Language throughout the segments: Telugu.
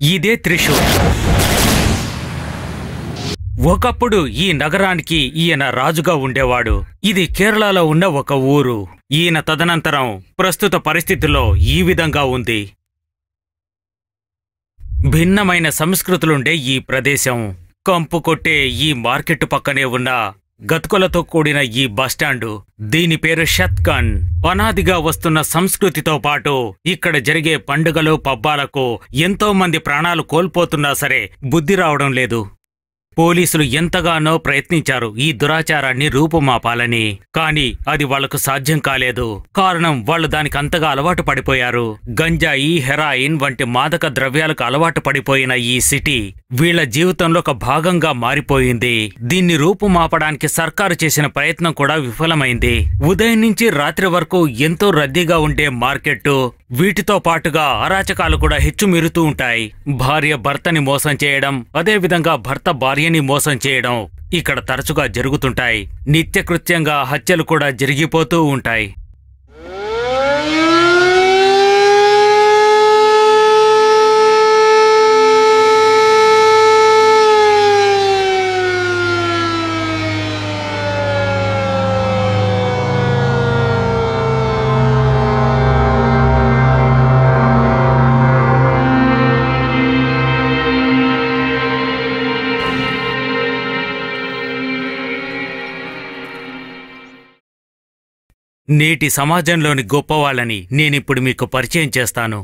ఇదే త్రిశూర్ ఒకప్పుడు ఈ నగరానికి ఈయన రాజుగా ఉండేవాడు ఇది కేరళలో ఉన్న ఒక ఊరు ఈయన తదనంతరం ప్రస్తుత పరిస్థితుల్లో ఈ విధంగా ఉంది భిన్నమైన సంస్కృతులుండే ఈ ప్రదేశం కంపు కొట్టే ఈ మార్కెట్ పక్కనే ఉన్న గతుకులతో కూడిన ఈ బస్టాండు దీని పేరు షత్కన్ అనాదిగా వస్తున్న సంస్కృతితో పాటు ఇక్కడ జరిగే పండుగలు పబ్బాలకు ఎంతో మంది ప్రాణాలు కోల్పోతున్నా సరే బుద్ధి రావడం లేదు పోలీసులు ఎంతగానో ప్రయత్నించారు ఈ దురాచారాన్ని రూపుమాపాలని కానీ అది వాళ్లకు సాధ్యం కాలేదు కారణం వాళ్ళు దానికి అంతగా అలవాటు పడిపోయారు గంజాయి హెరాయిన్ వంటి మాదక ద్రవ్యాలకు అలవాటు పడిపోయిన ఈ సిటీ వీళ్ల జీవితంలో ఒక భాగంగా మారిపోయింది దీన్ని రూపుమాపడానికి సర్కారు చేసిన ప్రయత్నం కూడా విఫలమైంది ఉదయం నుంచి రాత్రి వరకు ఎంతో రద్దీగా ఉండే మార్కెట్టు వీటితో పాటుగా అరాచకాలు కూడా హెచ్చుమీరుతూ ఉంటాయి భార్య భర్తని మోసం చేయడం అదే విధంగా భర్త భార్యని మోసం చేయడం ఇక్కడ తరచుగా జరుగుతుంటాయి నిత్యకృత్యంగా హత్యలు కూడా జరిగిపోతూ ఉంటాయి నేటి సమాజంలోని గొప్పవాళ్ళని నేనిప్పుడు మీకు పరిచయం చేస్తాను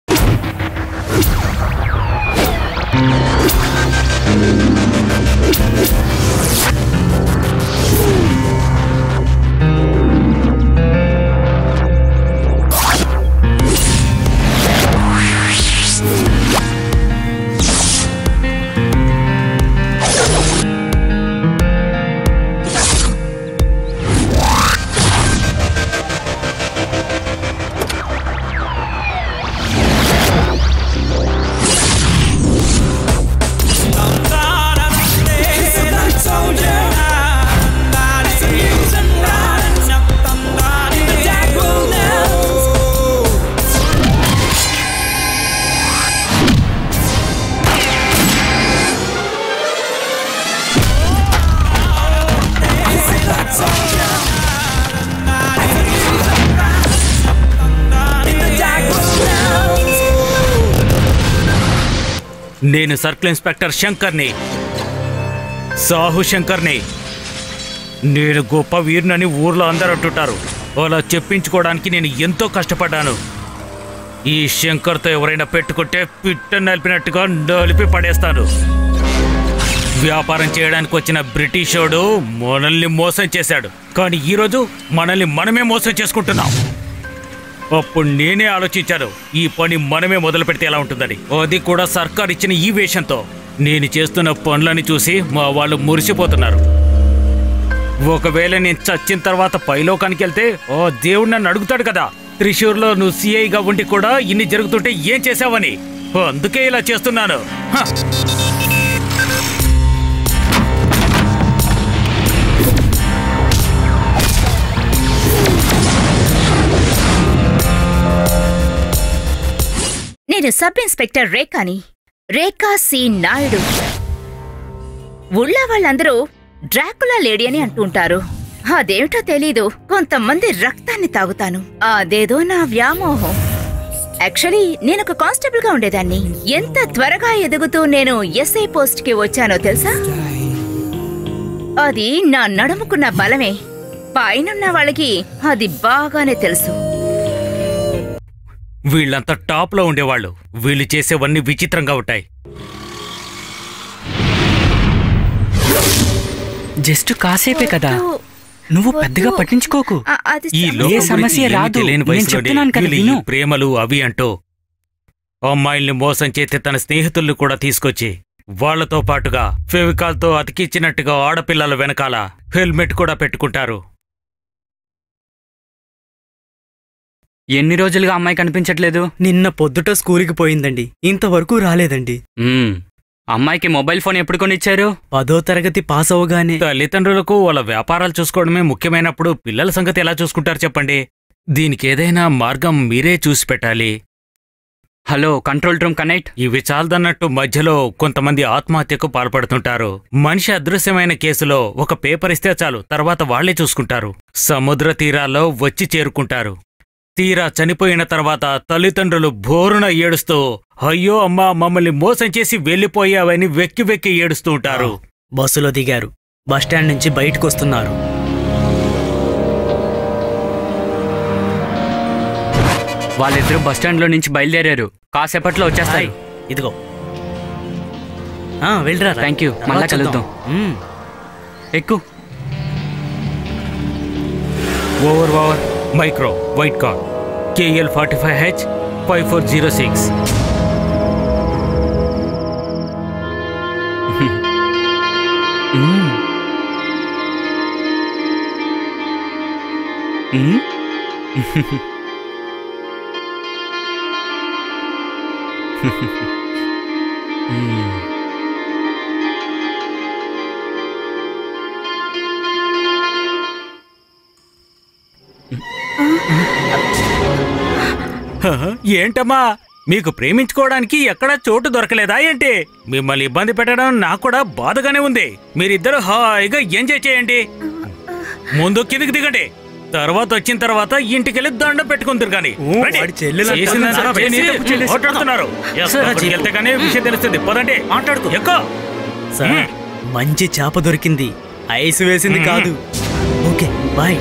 నేను సర్కిల్ ఇన్స్పెక్టర్ శంకర్ని సాహు శంకర్ని నేను గొప్ప వీరునని ఊర్లో అందరూ అంటుంటారు అలా చెప్పించుకోవడానికి నేను ఎంతో కష్టపడ్డాను ఈ శంకర్తో ఎవరైనా పెట్టుకుంటే పిట్ట నలిపినట్టుగా నలిపి పడేస్తాను వ్యాపారం చేయడానికి వచ్చిన బ్రిటిషోడు మనల్ని మోసం చేశాడు కానీ ఈరోజు మనల్ని మనమే మోసం చేసుకుంటున్నాం అప్పుడు నేనే ఆలోచించాను ఈ పని మనమే మొదలు పెడితే ఎలా ఉంటుందని అది కూడా సర్కార్ ఇచ్చిన ఈ వేషంతో నేను చేస్తున్న పనులని చూసి మా వాళ్ళు మురిసిపోతున్నారు ఒకవేళ నేను చచ్చిన తర్వాత పైలోకానికి వెళ్తే ఓ దేవుడు నన్ను అడుగుతాడు కదా త్రిశూర్లో నువ్వు సిఐగా ఉండి కూడా ఇన్ని జరుగుతుంటే ఏం చేసావని అందుకే ఇలా చేస్తున్నాను హ! నేను సబ్ ఇన్స్పెక్టర్ రేఖాని రేఖా సి నాయుడు ఊళ్ళో వాళ్ళందరూ డ్రాకులా లేడీ అని అంటుంటారు అదేమిటో తెలీదు కొంతమంది రక్తాన్ని తాగుతాను అదేదో నా వ్యామోహం యాక్చువల్లీ నేను ఒక కానిస్టేబుల్ గా ఉండేదాన్ని ఎంత త్వరగా ఎదుగుతూ నేను ఎస్ఐ పోస్ట్ కి వచ్చానో తెలుసా అది నా నడుముకున్న బలమే పైనున్న వాళ్ళకి అది బాగానే తెలుసు వీళ్ళంతా టాప్లో ఉండేవాళ్ళు వీళ్ళు చేసేవన్నీ విచిత్రంగా ఉంటాయి జస్ట్ కాసేపే కదా వద్దు. నువ్వు వద్దు. పెద్దగా పట్టించుకోకు ఆ, అది ఈ సమస్య. లోకం సమస్య గురించి ఏమీ రాదు. తెలియని నేను వయసులోనే చెప్తున్నాను కదా, వీళ్ళు ఈ విను. ప్రేమలు అవి అంటూ అమ్మాయిల్ని మోసం చేసి తన స్నేహితుల్ని కూడా తీసుకొచ్చి వాళ్ళతో పాటుగా ఫెవికాల్తో అతికిచ్చినట్టుగా ఆడపిల్లల వెనకాల హెల్మెట్ కూడా పెట్టుకుంటారు ఎన్ని రోజులుగా అమ్మాయి కనిపించట్లేదు నిన్న పొద్దుట స్కూల్కి పోయిందండి ఇంతవరకు రాలేదండి మ్మ్. అమ్మాయికి మొబైల్ ఫోన్ ఎప్పుడు కొనిచ్చారు పదో తరగతి పాస్ అవగానే తల్లిదండ్రులకు వాళ్ళ వ్యాపారాలు చూసుకోవడమే ముఖ్యమైనప్పుడు పిల్లల సంగతి ఎలా చూసుకుంటారు చెప్పండి దీనికి ఏదైనా మార్గం మీరే చూసి పెట్టాలి హలో కంట్రోల్ రూమ్ కనెక్ట్ ఇవి చాలదన్నట్టు మధ్యలో కొంతమంది ఆత్మహత్యకు పాల్పడుతుంటారు మనిషి అదృశ్యమైన కేసులో ఒక పేపర్ ఇస్తే చాలు తర్వాత వాళ్లే చూసుకుంటారు సముద్ర తీరాల్లో వచ్చి చేరుకుంటారు తీరా చనిపోయిన తర్వాత తల్లిదండ్రులు బోరున ఏడుస్తూ అయ్యో అమ్మా మమ్మల్ని మోసం చేసి వెళ్లిపోయావని వెక్కి వెక్కి ఏడుస్తూ ఉంటారు బస్సులో దిగారు బస్టాండ్ నుంచి బయటకు వస్తున్నారు వాళ్ళిద్దరూ బస్ స్టాండ్ లో నుంచి బయలుదేరారు కాసేపట్లో వచ్చేస్తారు ఇదిగో ఆ, వెళ్ళిరా రా. Thank you. తర్వాత మళ్ళా చూద్దాం. కలుద్దాం. మ్మ్. ఎక్కు over over micro white car KL forty five H five four zero six మ్మ్. మ్మ్. మ్మ్. ఏంటమ్మా మీకు ప్రేమించుకోవడానికి ఎక్కడా చోటు దొరకలేదా ఏంటి మిమ్మల్ని ఇబ్బంది పెట్టడం నాకు కూడా బాధగానే ఉంది మీరిద్దరు హాయిగా ఎంజాయ్ చేయండి ముందు కిందికి దిగండి తర్వాత వచ్చిన తర్వాత ఇంటికెళ్ళి దండం పెట్టుకుంటారు కానీ ఊ, రండి. వాడి చెల్లెలు చేసిందంతా అంటారు. చేసి తప్పు చెల్లేసి. ఓట్లాడుతున్నారు. సార్, అక్కడికి వెళ్తే కానీ విషయం తెలుస్తుంది పదండి మాట్లాడుకో. ఎక్కువ సార్ మంచి చేప దొరికింది ఐస్ వేసింది మ్మ్. కాదు ఓకే బాయ్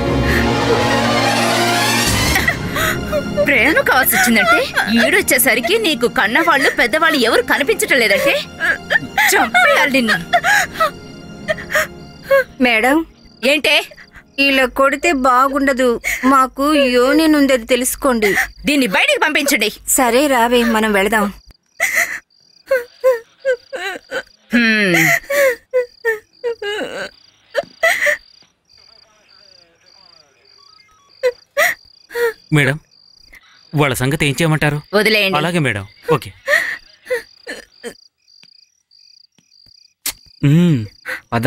ప్రయాణం కావాల్సి వచ్చిందంటే ఈడొచ్చేసరికి నీకు కన్నవాళ్ళు పెద్దవాళ్ళు ఎవరు కనిపించటం లేదంటే చంపేయాలి నిన్ను మేడం ఏంటే ఇలా కొడితే బాగుండదు మాకు యోనిన్ ఉందని తెలుసుకోండి దీన్ని బయటికి పంపించండి సరే రావే మనం వెళదాం హ్మ్. మేడం వాళ్ళ సంగతి ఏం చేయమంటారు వదిలేయండి అలాగే మేడం ఓకే మ్మ్. పద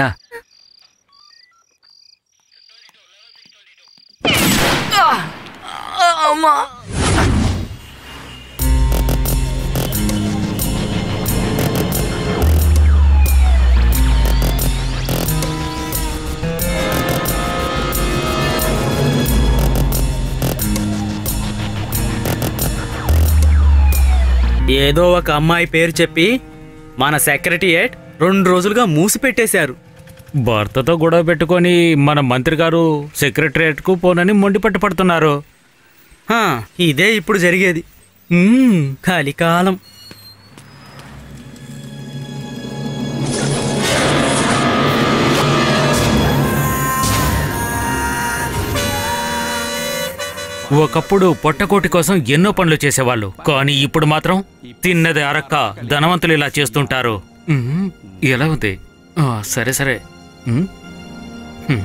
ఏదో ఒక అమ్మాయి పేరు చెప్పి మన సెక్రటరియేట్ రెండు రోజులుగా మూసి పెట్టేశారు భర్తతో గొడవ పెట్టుకొని మన మంత్రి గారు సెక్రటరియట్ కు పోనని మొండి పట్టు పడుతున్నారు హా, ఇదే ఇప్పుడు జరిగేది మ్మ్. కలికాలం ఒకప్పుడు పొట్టకోటి కోసం ఎన్నో పనులు చేసేవాళ్ళు కానీ ఇప్పుడు మాత్రం తిన్నది అరక్క ధనవంతులు ఇలా చేస్తుంటారు మ్మ్. ఎలా ఉంది ఆ, సరే సరే మ్మ్. హ్మ్.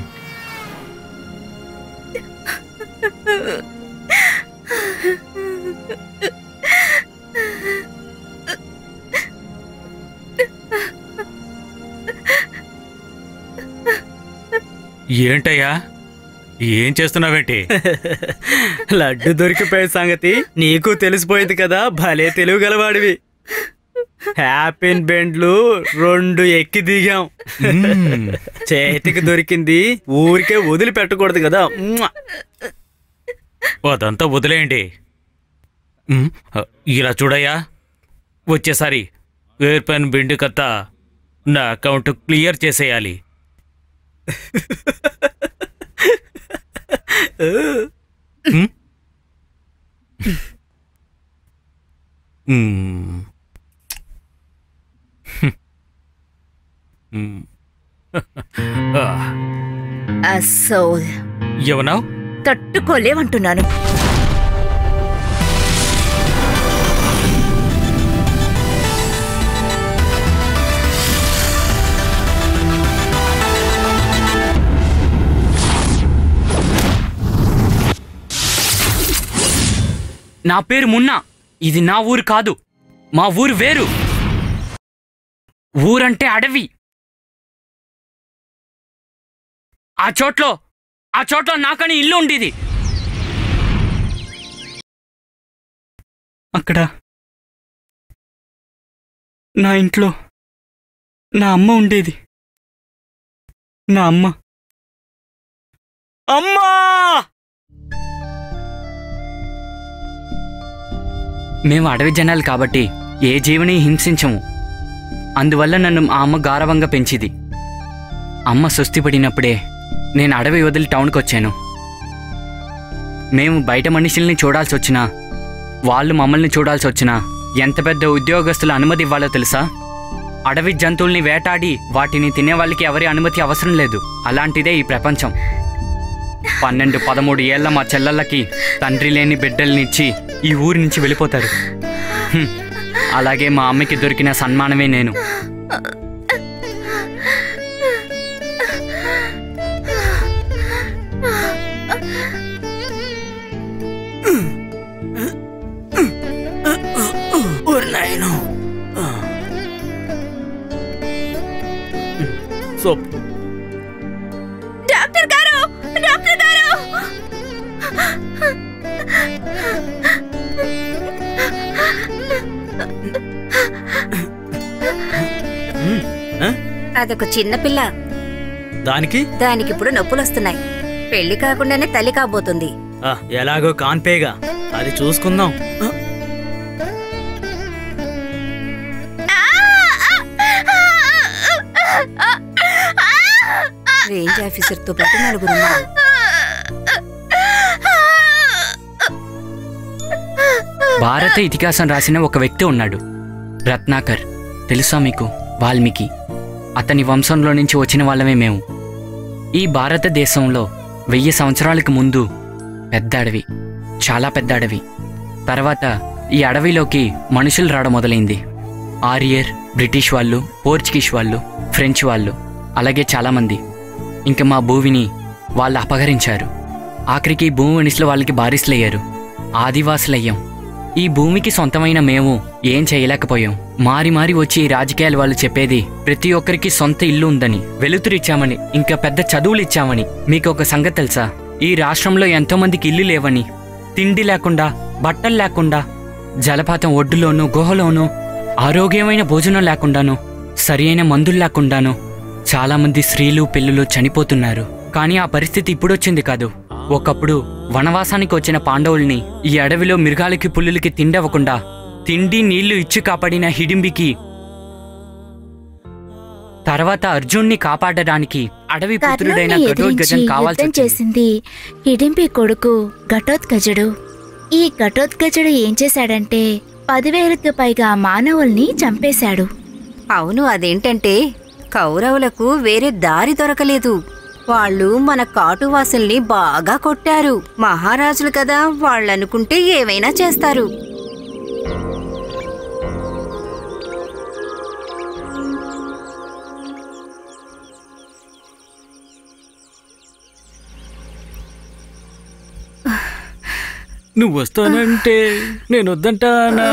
ఏంటయ్యా ఏం చేస్తున్నావేంటి లడ్డు దొరికిపోయే సంగతి నీకు తెలిసిపోయింది కదా భలే తెలివి గలవాడివి హ్యాపీన్ బెండ్లు రెండు ఎక్కి దిగాం మ్మ్. చేతికి దొరికింది ఊరికే వదిలిపెట్టకూడదు కదా మ్మ్. అదంతా వదిలేయండి మ్మ్. ఇలా చూడయ్యా వచ్చేసారి ఎయిర్ పెన్ బిండు కత్త నా అకౌంట్ క్లియర్ చేసేయాలి మ్మ్? మ్మ్. మ్మ్. ఆ, అసోల్ ఏమన్నావ్ తట్టుకోలేమంటున్నాను నా పేరు మున్నా ఇది నా ఊరు కాదు మా ఊరు వేరు ఊరంటే అడవి ఆ చోట్లో ఆ చోట్లో నాకని ఇల్లు ఉండేది అక్కడ నా ఇంట్లో నా అమ్మ ఉండేది నా అమ్మ అమ్మా మేము అడవి జనాలు కాబట్టి ఏ జీవిని హింసించము అందువల్ల నన్ను ఆ అమ్మ గారవంగా పెంచిది అమ్మ సుస్థి పడినప్పుడే నేను అడవి వదిలి టౌన్కి వచ్చాను మేము బయట మనుషుల్ని చూడాల్సి వచ్చినా వాళ్ళు మమ్మల్ని చూడాల్సి వచ్చినా ఎంత పెద్ద ఉద్యోగస్తుల అనుమతి ఇవ్వాలో తెలుసా అడవి జంతువుల్ని వేటాడి వాటిని తినే వాళ్ళకి ఎవరి అనుమతి అవసరం లేదు అలాంటిదే ఈ ప్రపంచం పన్నెండు పదమూడు ఏళ్ల మా చెల్లెళ్ళకి తండ్రి లేని బిడ్డల్నిచ్చి ఈ ఊరి నుంచి వెళ్ళిపోతారు హ్మ్. అలాగే మా అమ్మకి దొరికిన సన్మానమే నేను సోప్ డాక్టర్ గారు డాక్టర్ గారు అదొక చిన్న పిల్ల దానికి దానికి ఇప్పుడు నొప్పులు వస్తున్నాయి పెళ్లి కాకుండానే తల్లి కాబోతుంది ఆ, ఎలాగో కాన్పేగా అది చూసుకుందాం ఆ, రేంజ్ ఆఫీసర్ తో పాటు నలుగురు ఉన్నారు. భారత ఇతిహాసం రాసిన ఒక వ్యక్తి ఉన్నాడు రత్నాకర్ తెలుసా మీకు వాల్మీకి అతని వంశంలో నుంచి వచ్చిన వాళ్ళమే మేము ఈ భారతదేశంలో వెయ్యి సంవత్సరాలకు ముందు పెద్ద అడవి చాలా పెద్ద అడవి తర్వాత ఈ అడవిలోకి మనుషులు రావడం మొదలైంది ఆరియర్ బ్రిటిష్ వాళ్ళు పోర్చుగీస్ వాళ్ళు ఫ్రెంచ్ వాళ్ళు అలాగే చాలామంది ఇంకా మా భూమిని వాళ్ళు అపహరించారు ఆఖరికి ఈ భూమి మనుషులు వాళ్ళకి బారిస్లయ్యారు ఆదివాసులయ్యాం ఈ భూమికి సొంతమైన మేము ఏం చేయలేకపోయాం మారి మారి వచ్చి ఈ రాజకీయాలు వాళ్ళు చెప్పేది ప్రతి ఒక్కరికి సొంత ఇల్లు ఉందని వెలుతురిచ్చామని ఇంకా పెద్ద చదువులు ఇచ్చామని మీకు ఒక సంగతి తెలుసా ఈ రాష్ట్రంలో ఎంతో మందికి ఇల్లు లేవని తిండి లేకుండా బట్టలు లేకుండా జలపాతం ఒడ్డులోనూ గుహలోనూ ఆరోగ్యమైన భోజనం లేకుండాను సరి అయిన మందులు లేకుండాను చాలా మంది స్త్రీలు పిల్లలు చనిపోతున్నారు కానీ ఆ పరిస్థితి ఇప్పుడొచ్చింది కాదు ఒకప్పుడు వనవాసానికి వచ్చిన పాండవుల్ని ఈ అడవిలో మృగాలకి పుల్లులకి తిండవకుండా తిండి నీళ్లు ఇచ్చి కాపాడిన హిడింబికి తర్వాత అర్జున్ని కాపాడడానికి అడవి పుత్రుడైన కర్ణుని ఎదిరించి ఘటోద్గజం కావాల్సి యుద్ధం వచ్చింది. చేసింది హిడింపి కొడుకు ఘటోత్కజుడు ఈ ఘటోత్కజుడు ఏం చేశాడంటే పదివేలకు పైగా మానవుల్ని చంపేశాడు అవును అదేంటంటే కౌరవులకు వేరే దారి దొరకలేదు వాళ్ళు మన కాటువాసుల్ని బాగా కొట్టారు మహారాజులు కదా వాళ్ళనుకుంటే ఏమైనా చేస్తారు నువ్వు వస్తానంటే నేను వద్దంటానా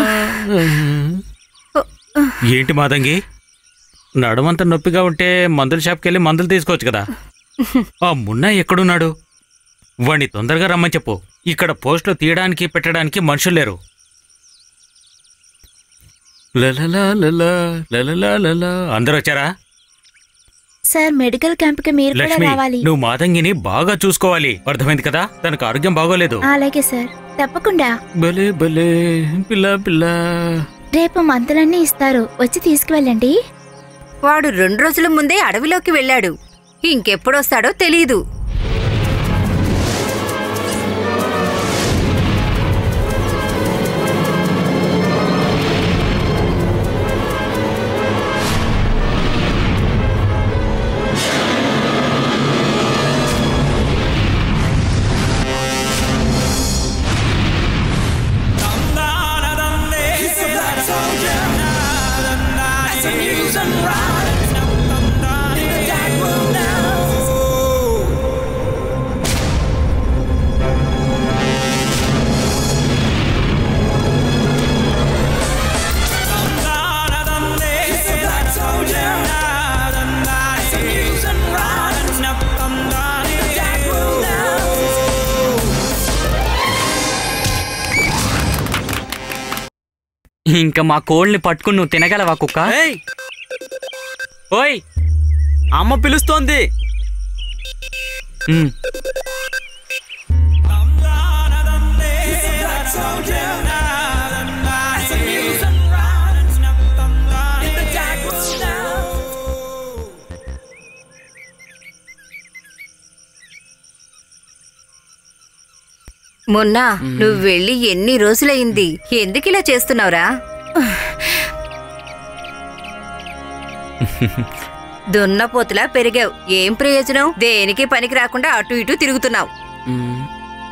ఏంటి మాదంగి నడుమంత నొప్పిగా ఉంటే మందుల షాప్కి వెళ్ళి మందులు తీసుకోవచ్చు కదా ఆ మున్న ఎక్కడున్నాడు వాణ్ణి తొందరగా రమ్మని చెప్పు ఇక్కడ పోస్టులు తీయడానికి పెట్టడానికి మనుషులు లేరు లలలా లలా, లలలా లలా. అందరూ వచ్చారా సార్ మెడికల్ క్యాంప్కి మీరు కూడా లక్ష్మి రావాలి నువ్వు మాదంగిని బాగా చూసుకోవాలి అర్థమైంది కదా తనకు ఆరోగ్యం బాగోలేదు అలాగే సార్ తప్పకుండా భలే భలే పిల్ల పిల్ల రేపు మంతులన్నీ ఇస్తారు వచ్చి తీసుకువెళ్ళండి వాడు రెండు రోజుల ముందే అడవిలోకి వెళ్ళాడు ఇంకెప్పుడొస్తాడో తెలీదు ఇంకా మా కోళ్ళని పట్టుకుని నువ్వు తినగలవా కుక్క ఏయ్ ఓయ్ అమ్మ పిలుస్తోంది ఉమ్, మొన్న నువ్వు వెళ్ళి ఎన్ని రోజులైంది ఎందుకు ఇలా చేస్తున్నావురా దున్నపోతులా పెరిగావు ఏం ప్రయోజనం దేనికి పనికి రాకుండా అటు ఇటు తిరుగుతున్నావు ఉమ్.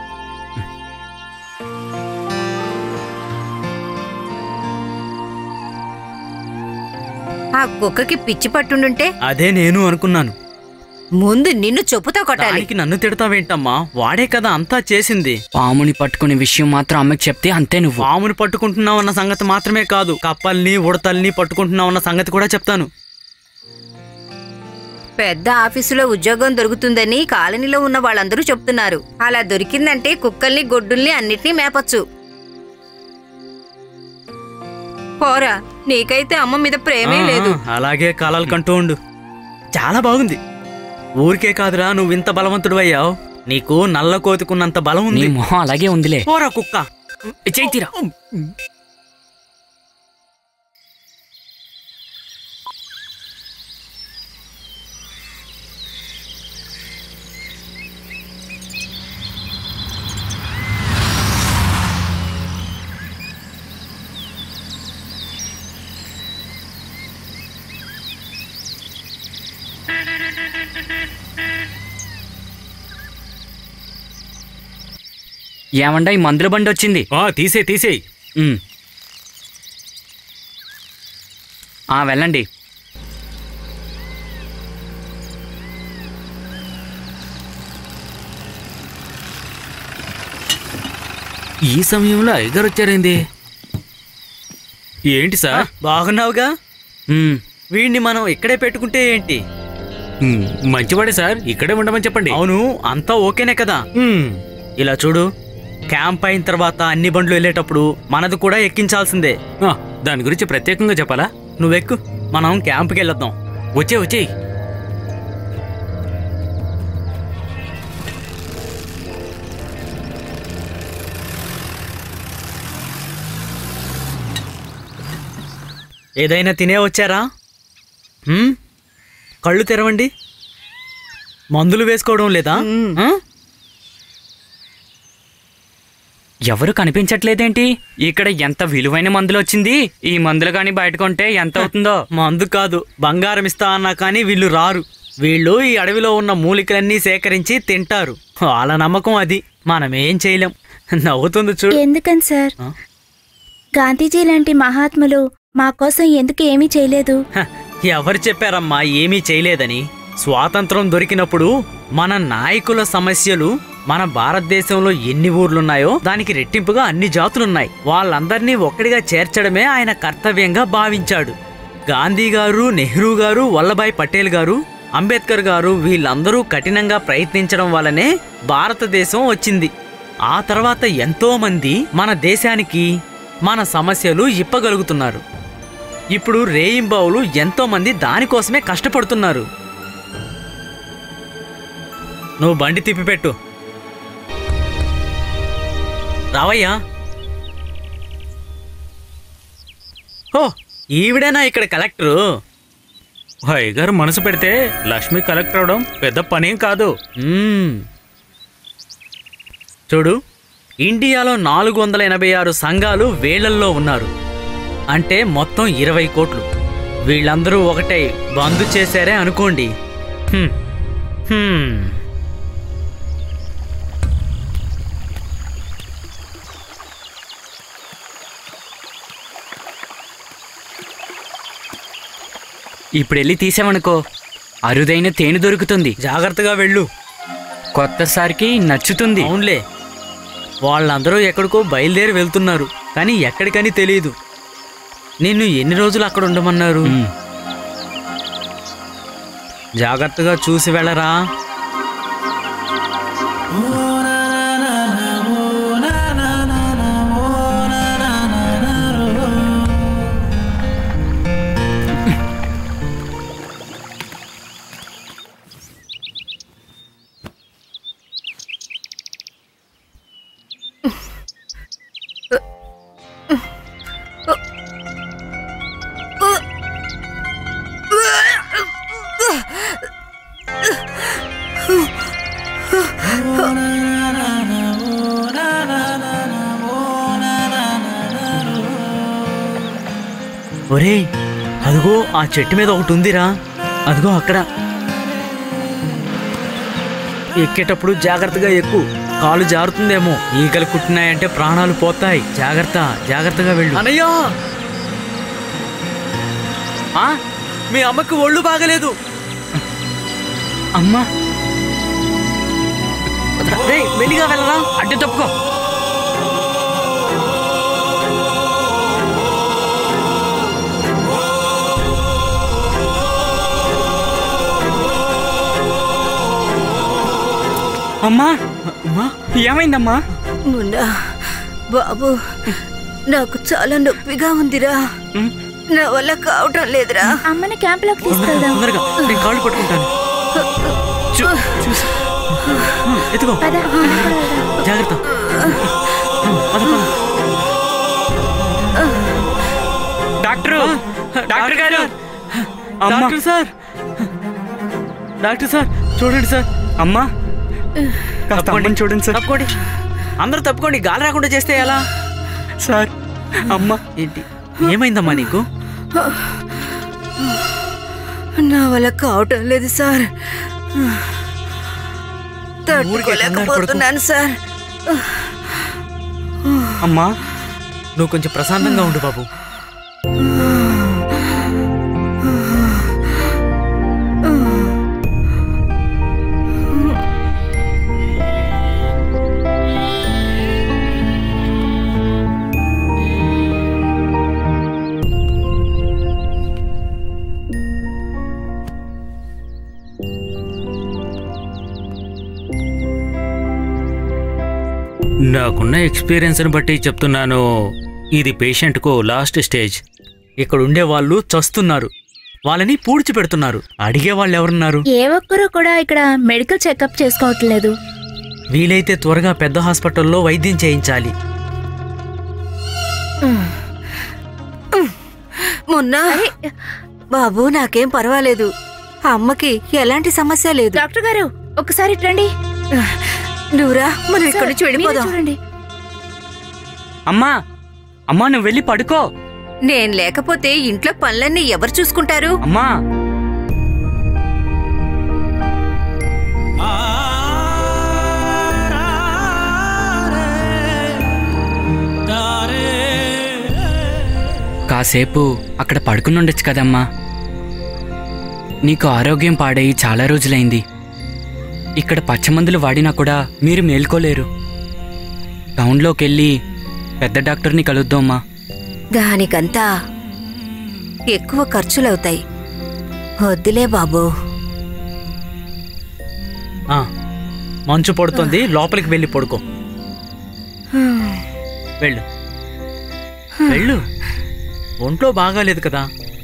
ఆ కుక్కకి పిచ్చి పట్టుండుంటే అదే నేను అనుకున్నాను ముందు నిన్ను చెప్పుతో కొట్టాలి దానికి నన్ను తిడతావేంటమ్మా వాడే కదా అంతా చేసింది పాముని పట్టుకునే విషయం మాత్రం అమ్మకి చెప్తే అంతే నువ్వు పాముని పట్టుకుంటున్నావన్న సంగతి మాత్రమే కాదు కప్పల్ని ఉడతల్ని పట్టుకుంటున్నావన్న సంగతి కూడా చెప్తాను పెద్ద ఆఫీసులో ఉద్యోగం దొరుకుతుందని కాలనీలో ఉన్న వాళ్ళందరూ చెప్తున్నారు అలా దొరికిందంటే కుక్కల్ని గొడ్డుల్ని అన్నిటినీ మేపొచ్చు పోరా నీకైతే అమ్మ మీద ప్రేమే లేదు ఆ, అలాగే కలలు కంటూ ఉండు చాలా బాగుంది ఊరికే కాదురా నువ్వు ఇంత బలవంతుడు అయ్యావు నీకు నల్ల కోతికున్నంత బలం నీ ఉంది మొహం అలాగే ఉందిలే పోరా కుక్క చైతీరా ఏమండా ఈ మందుల బండి వచ్చింది ఆ తీసే తీసేయ్ ఉమ్. ఆ వెళ్ళండి ఈ సమయంలో అయ్యగారు వచ్చారేంది ఏంటి సార్ బాగున్నావుగా ఉమ్. వీడిని మనం ఇక్కడే పెట్టుకుంటే ఏంటి మ్, మంచివాడే సార్ ఇక్కడే ఉండమని చెప్పండి అవును అంతా ఓకేనే కదా మ్, ఇలా చూడు క్యాంప్ అయిన తర్వాత అన్ని బండ్లు వెళ్ళేటప్పుడు మనది కూడా ఎక్కించాల్సిందే ఆ, దాని గురించి ప్రత్యేకంగా చెప్పాలా నువ్వెక్కు మనం క్యాంప్కి వెళ్ళొద్దాం వచ్చే వచ్చేయ్ ఏదైనా తినే వచ్చారా హ్మ్? కళ్ళు తెరవండి మందులు వేసుకోవడం లేదా ఆ? ఎవరు కనిపించట్లేదేంటి ఇక్కడ ఎంత విలువైన మందులు వచ్చింది ఈ మందులు కానీ బయట కొంటే ఎంత అవుతుందో మందు కాదు బంగారం ఇస్తా అన్నా కానీ వీళ్ళు రారు వీళ్ళు ఈ అడవిలో ఉన్న మూలికలన్నీ సేకరించి తింటారు వాళ్ళ నమ్మకం అది మనమేం చేయలేం నవ్వుతుంది చూడు ఎందుకని సార్ ఆ? గాంధీజీ లాంటి మహాత్ములు మా కోసం ఎందుకు ఏమీ చేయలేదు హ, ఎవరు చెప్పారమ్మా ఏమీ చేయలేదని స్వాతంత్రం దొరికినప్పుడు మన నాయకుల సమస్యలు మన భారతదేశంలో ఎన్ని ఊర్లున్నాయో దానికి రెట్టింపుగా అన్ని జాతులున్నాయి వాళ్ళందరినీ ఒక్కడిగా చేర్చడమే ఆయన కర్తవ్యంగా భావించాడు గాంధీ గారు నెహ్రూ గారు వల్లభాయ్ పటేల్ గారు అంబేద్కర్ గారు వీళ్ళందరూ కఠినంగా ప్రయత్నించడం వల్లనే భారతదేశం వచ్చింది ఆ తర్వాత ఎంతో మంది మన దేశానికి మన సమస్యలు ఇప్పగలుగుతున్నారు ఇప్పుడు రేయింబావులు ఎంతో మంది దానికోసమే కష్టపడుతున్నారు నువ్వు బండి తిప్పిపెట్టు రావయ్యా ఓ ఈవిడేనా ఇక్కడ కలెక్టరు అయ్యగారు మనసు పెడితే లక్ష్మి కలెక్టర్ అవడం పెద్ద పనేం కాదు మ్మ్. చూడు ఇండియాలో నాలుగు వందల ఎనభై ఆరు సంఘాలు వేళ్లల్లో ఉన్నారు అంటే మొత్తం ఇరవై కోట్లు వీళ్ళందరూ ఒకటై బంద్ చేశారే అనుకోండి హ్మ్. హ్మ్. ఇప్పుడు వెళ్ళి తీసామనుకో అరుదైన తేనె దొరుకుతుంది జాగ్రత్తగా వెళ్ళు కొత్తసారికి నచ్చుతుంది అవునులే వాళ్ళందరూ ఎక్కడికో బయలుదేరి వెళ్తున్నారు కానీ ఎక్కడికని తెలియదు నిన్ను ఎన్ని రోజులు అక్కడ ఉండమన్నారు ఉమ్. జాగ్రత్తగా చూసి వెళ్ళరా ఒరేయ్ అదిగో ఆ చెట్టు మీద ఒకటి ఉందిరా అదిగో అక్కడ ఎక్కేటప్పుడు జాగ్రత్తగా ఎక్కు కాలు జారుతుందేమో ఈగలు కుట్టినాయంటే ప్రాణాలు పోతాయి జాగ్రత్త జాగ్రత్తగా వెళ్ళు అనయ్యా ఆ, మీ అమ్మకి ఒళ్ళు బాగలేదు అమ్మా రేయ్, మెల్లిగా వెళ్ళరా అడ్డు తప్పుకో అమ్మా అమ్మా ఏమైందమ్మా మున్నా బాబు నాకు చాలా నొప్పిగా ఉందిరా నా వల్ల కావటం లేదురా అమ్మని క్యాంపులోకి తీసుకెళ్దాం తొందరగా నేను కాళ్ళు పట్టుకుంటాను చూ- చూసి ఎత్తుకో పద జాగ్రత్త పద పద డాక్టరు డాక్టర్ గారు అమ్మా డాక్టర్ సార్ డాక్టర్ సార్ చూడండి సార్ అమ్మా కాస్త అమ్మని చూడండి సార్ తప్పుకోండి అందరూ తప్పుకోండి గాలి రాకుండా చేస్తే ఎలా సార్ అమ్మ ఏంటి ఏమైందమ్మా నీకు నా వల్ల కావటం లేదు సార్ తట్టుకోలేకపోతున్నాను సార్ అమ్మా నువ్వు కొంచెం ప్రశాంతంగా ఉండు బాబు నాకున్న ఎక్స్పీరియన్స్ని బట్టి చెప్తున్నాను ఇది పేషెంట్కు లాస్ట్ స్టేజ్ ఇక్కడ ఉండే వాళ్ళు చస్తున్నారు వాళ్ళని పూడ్చి పెడుతున్నారు అడిగే వాళ్ళు ఎవరున్నారు ఏ ఒక్కరూ కూడా ఇక్కడ మెడికల్ చెకప్ చేసుకోవట్లేదు వీలైతే త్వరగా పెద్ద హాస్పిటల్లో వైద్యం చేయించాలి మొన్న బాబు నాకేం పర్వాలేదు ఆ అమ్మకి ఎలాంటి సమస్య లేదు డాక్టర్ గారు ఒకసారి ఇట్రండి నువ్వురా మనం ఇక్కడి నుంచి మీరే వెళ్ళిపోదాం చూడండి అమ్మా అమ్మా నువ్వు వెళ్ళి పడుకో నేను లేకపోతే ఇంట్లో పనులన్నీ ఎవరు చూసుకుంటారు అమ్మా కాసేపు అక్కడ పడుకుని ఉండొచ్చు కదమ్మా నీకు ఆరోగ్యం పాడయి చాలా రోజులైంది ఇక్కడ పచ్చమందులు వాడినా కూడా మీరు మేల్కోలేరు టౌన్లోకి వెళ్ళి పెద్ద డాక్టర్ని కలుద్దామా దానికంతా ఎక్కువ ఖర్చులవుతాయి వద్దులే బాబు ఆ, మంచు పడుతుంది లోపలికి వెళ్ళి పడుకో వెళ్ళు వెళ్ళు ఒంట్లో బాగాలేదు కదా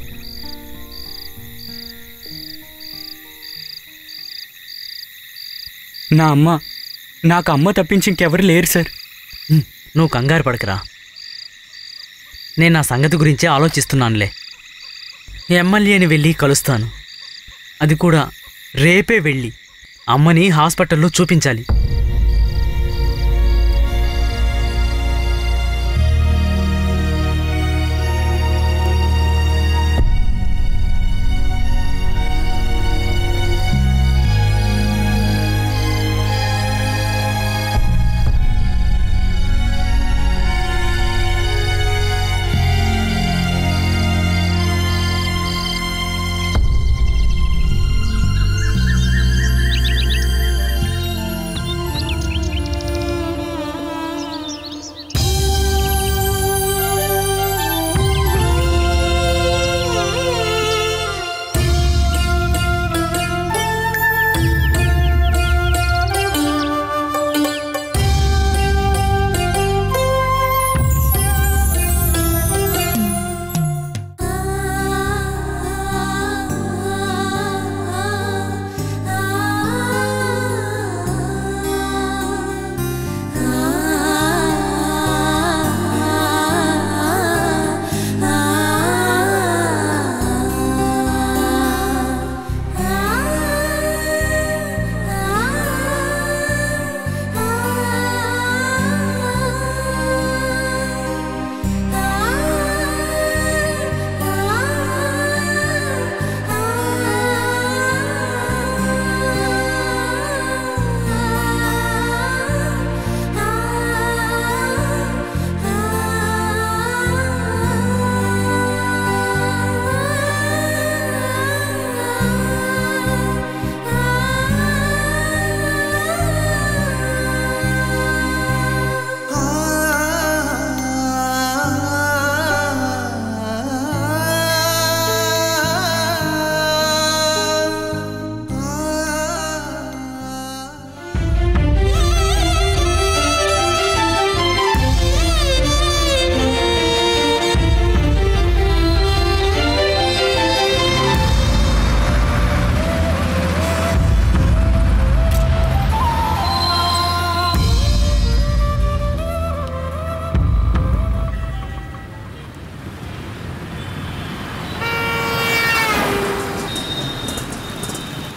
నా అమ్మ నాకు అమ్మ తప్పించి ఇంకెవరు లేరు సార్ హ్మ్, నువ్వు కంగారు పడకరా నేను నా సంగతి గురించే ఆలోచిస్తున్నానులే ఎమ్మెల్యేని వెళ్ళి కలుస్తాను అది కూడా రేపే వెళ్ళి అమ్మని హాస్పిటల్లో చూపించాలి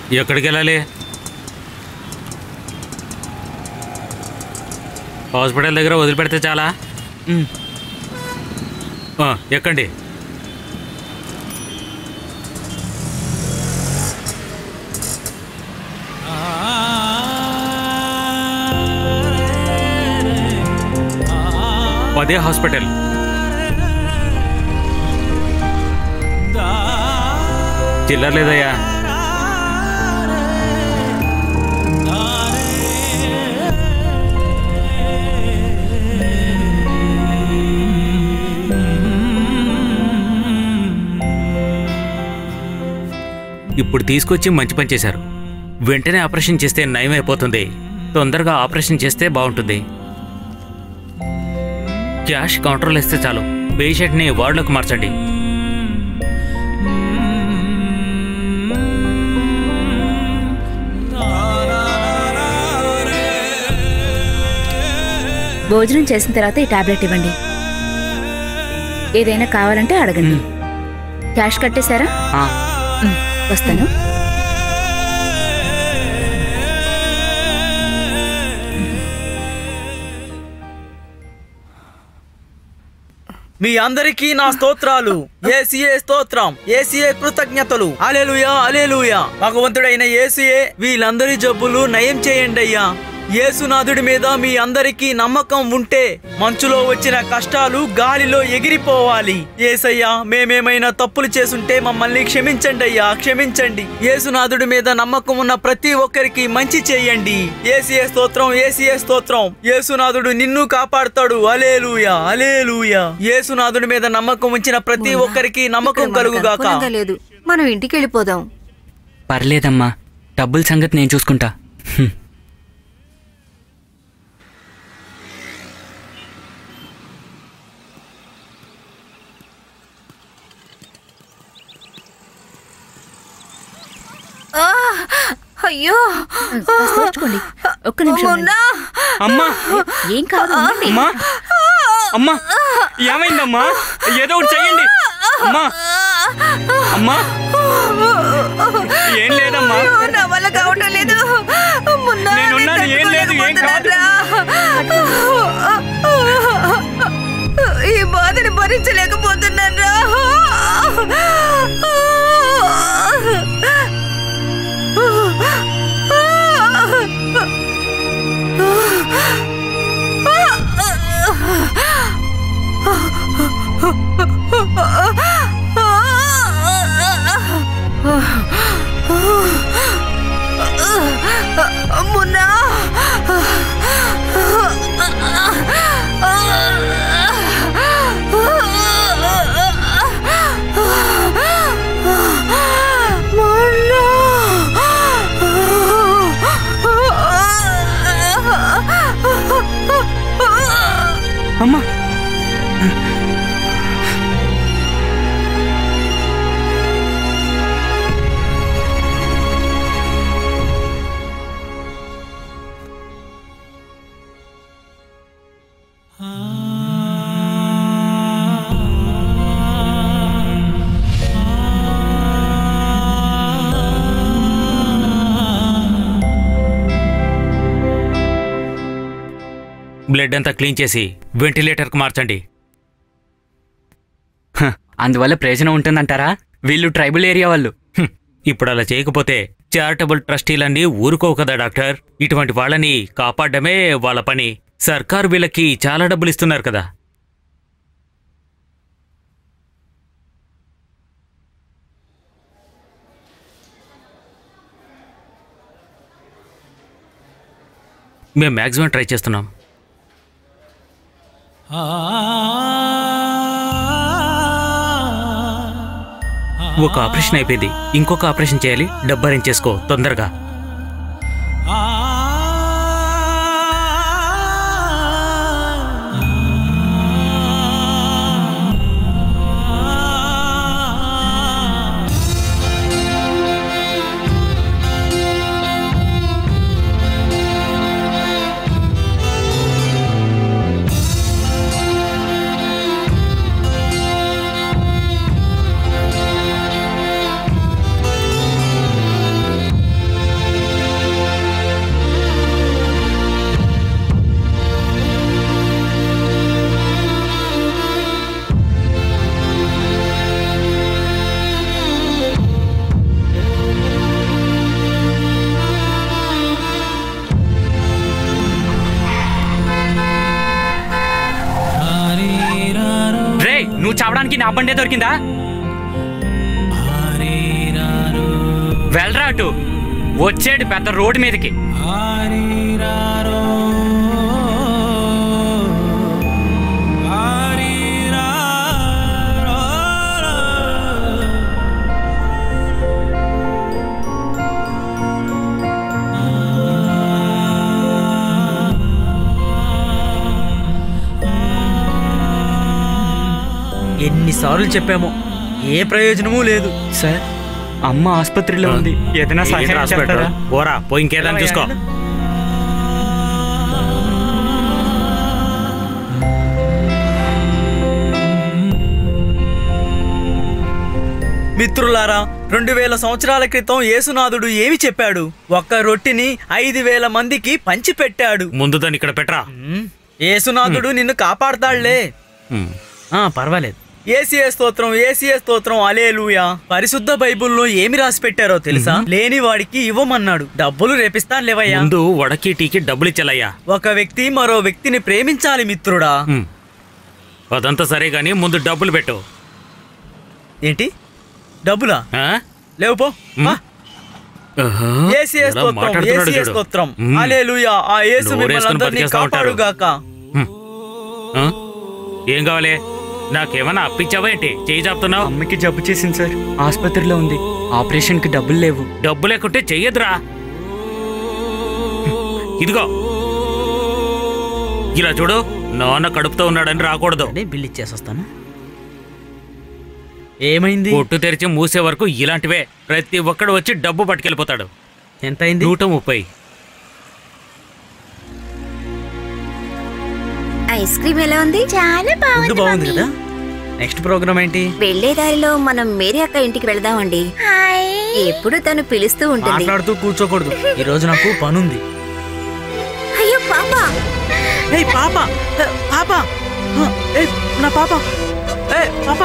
ఎక్కడికి వెళ్ళాలి హాస్పిటల్ దగ్గర వదిలిపెడితే చాలా ఉమ్. ఆ, ఎక్కండి అదే హాస్పిటల్ చిల్లర లేదయ్యా ఇప్పుడు తీసుకొచ్చి మంచి పని చేశారు వెంటనే ఆపరేషన్ చేస్తే నయం అయిపోతుంది తొందరగా ఆపరేషన్ చేస్తే బాగుంటుంది క్యాష్ కౌంటర్లో ఇస్తే చాలు పేషెంట్ని వార్డులోకి మార్చండి భోజనం చేసిన తర్వాత ఈ టాబ్లెట్ ఇవ్వండి ఏదైనా కావాలంటే అడగండి క్యాష్ కట్టేశారా ఆ, ఉమ్, వస్తాను మీ అందరికీ నా స్తోత్రాలు ఏసీఏ స్తోత్రం ఏసీఏ కృతజ్ఞతలు అలెలుయా అలెలుయా భగవంతుడైన ఏసీఏ వీళ్ళందరి జబ్బులు నయం చేయండి అయ్యా యేసునాథుడి మీద మీ అందరికీ నమ్మకం ఉంటే మంచులో వచ్చిన కష్టాలు గాలిలో ఎగిరిపోవాలి ఏసయ్యా మేమేమైనా తప్పులు చేసుంటే మమ్మల్ని క్షమించండి అయ్యా క్షమించండి యేసునాథుడి మీద నమ్మకం ఉన్న ప్రతి ఒక్కరికి మంచి చేయండి ఏసీఏ స్తోత్రం ఏసీఏ స్తోత్రం యేసునాథుడు నిన్ను కాపాడుతాడు అలేలుయా అలేలుయా యేసునాథుడి మీద నమ్మకం ఉంచిన ప్రతి ఒక్కరికి నమ్మకం ఇక్కడ మనకు కలుగుగాక అనుకూలంగా లేదు మనం ఇంటికి వెళ్ళిపోదాం పర్లేదమ్మా డబ్బుల సంగతి నేను చూసుకుంటా హ్మ్. అయ్యో కాస్త ఓర్చుకోండి ఒక్క నిమిషం ఉండండి. అమ్మా ఏం కాదు ఉండండి. అమ్మా అమ్మా ఏమైందమ్మా ఏదో ఒకటి చెయ్యండి అమ్మా అమ్మా ఏం లేదమ్మా నా వల్ల కావటం లేదు మున్నా, నేనున్నాను, నేను ఏం లేదు, ఏం కాదు. తట్టుకోలేకపోతున్నానురా. ఈ బాధని భరించలేకపోతున్నారా మున్నా అమ్మా బ్లడ్ అంతా క్లీన్ చేసి వెంటిలేటర్కి మార్చండి హ, అందువల్ల ప్రయోజనం ఉంటుందంటారా వీళ్ళు ట్రైబల్ ఏరియా వాళ్ళు హ్మ్. ఇప్పుడు అలా చేయకపోతే చారిటబుల్ ట్రస్టీలన్నీ ఊరుకోవు కదా డాక్టర్ ఇటువంటి వాళ్ళని కాపాడమే వాళ్ళ పని సర్కారు వీళ్ళకి చాలా డబ్బులు ఇస్తున్నారు కదా మేము మ్యాక్సిమం ట్రై చేస్తున్నాం ఒక ఆపరేషన్ అయిపోయింది ఇంకొక ఆపరేషన్ చేయాలి డబ్బు అరేంజ్ చేసుకో తొందరగా చావడానికి నా బండే దొరికిందా వెళ్ళరా అటు వచ్చేడు పెద్ద రోడ్డు మీదకి ఎన్నిసార్లు చెప్పామో ఏ ప్రయోజనమూ లేదు సార్ అమ్మ ఆసుపత్రిలో ఉంది ఏదైనా ఏంటి సహాయం రాసి పెట్టు? చేస్తారా? పోరా పోయి ఇంకేదని చూసుకో మిత్రులారా రెండు వేల సంవత్సరాల క్రితం యేసునాథుడు ఏమి చెప్పాడు ఒక్క రొట్టిని ఐదు వేల మందికి పంచిపెట్టాడు ముందు దాన్ని ఇక్కడ పెట్టరా ఉమ్, యేసునాథుడు నిన్ను కాపాడతాడులే హ్మ్. ఆ పర్వాలేదు ఏసీఏ స్తోత్రం ఏసీఏ స్తోత్రం అలేలుయా పరిశుద్ధ బైబుల్లో ఏమి రాసి పెట్టారో తెలుసా లేని వాడికి ఇవ్వమన్నాడు డబ్బులు రేపిస్తాను లేవయ్యా ముందు వడకి టీకి డబ్బులు ఇచ్చేలయ్యా ఒక వ్యక్తి మరో వ్యక్తిని ప్రేమించాలి మిత్రుడా హ్మ్. అదంతా సరే గాని ముందు డబ్బులు పెట్టు ఏంటి డబ్బులా ఆ? లేవు పో హ్మ్. ఆ, ఆహా. ఏసీఏ ఎలా స్తోత్రం మాట్లాడుతున్నాడు ఏసీఏ చూడు. స్తోత్రం హ్మ్. అలేలుయా ఆ యేసు నోరు మిమ్మల్ని వేసుకొని అందరినీ బతికేస్తా ఉంటారు. కాపాడుగాక హ్మ్. ఆ? ఏం కావాలి నాకేమన్నా అప్పించావా ఏంటి చేయి చాపుతున్నావు అమ్మకి జబ్బు చేసింది సార్ ఆసుపత్రిలో ఉంది ఆపరేషన్ కి డబ్బులు లేవు డబ్బు లేకుంటే చెయ్యదురా ఇదిగో ఇలా చూడు నాన్న కడుపుతో ఉన్నాడని రాకూడదు అంటే బిల్ ఇచ్చేసి వస్తాను ఏమైంది కొట్టు తెరిచి మూసే వరకు ఇలాంటివే ప్రతి ఒక్కడు వచ్చి డబ్బు పట్టుకెళ్ళిపోతాడు ఎంత అయింది నూట ముప్పై ఐస్ క్రీమ్ ఎలా ఉంది చాలా ఫుడ్ బాగుంది బాగుంది మమ్మీ. కదా నెక్స్ట్ ప్రోగ్రామ్ ఏంటి వెళ్లే దారిలో మనం మేరీ అక్క ఇంటికి వెళదామండి హాయ్ ఎప్పుడు తను పిలుస్తూ ఉంటుంది మాట్లాడుతూ కూర్చోకూడదు ఈ రోజు నాకు పనుంది అయ్యో పాప ఏయ్ పాప ఏ, పాప ఆ, ఏయ్ నా పాప ఏ పాప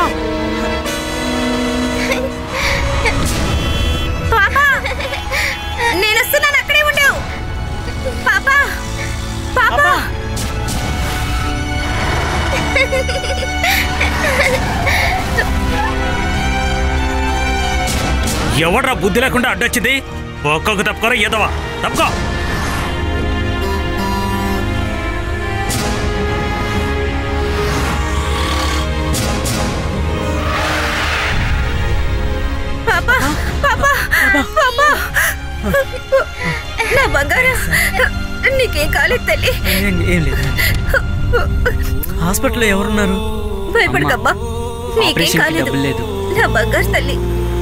పాప నేను వస్తున్నాను అక్కడే ఉండవు పాప పాప పాప ఎవడ్రా బుద్ధి లేకుండా అడ్డొచ్చింది ఒక్కొక్క తప్పుకోరా ఏదవా తప్పుకో పాప పాప పాప నా బంగారం నీకేం కాలేదు తల్లి ఏం ఏం లేదు హాస్పిటల్లో ఎవరున్నారు భయపడకమ్మా నీకేం ఆపరేషన్ కి కాలేదు డబ్బులు లేదు నా బంగారు తల్లి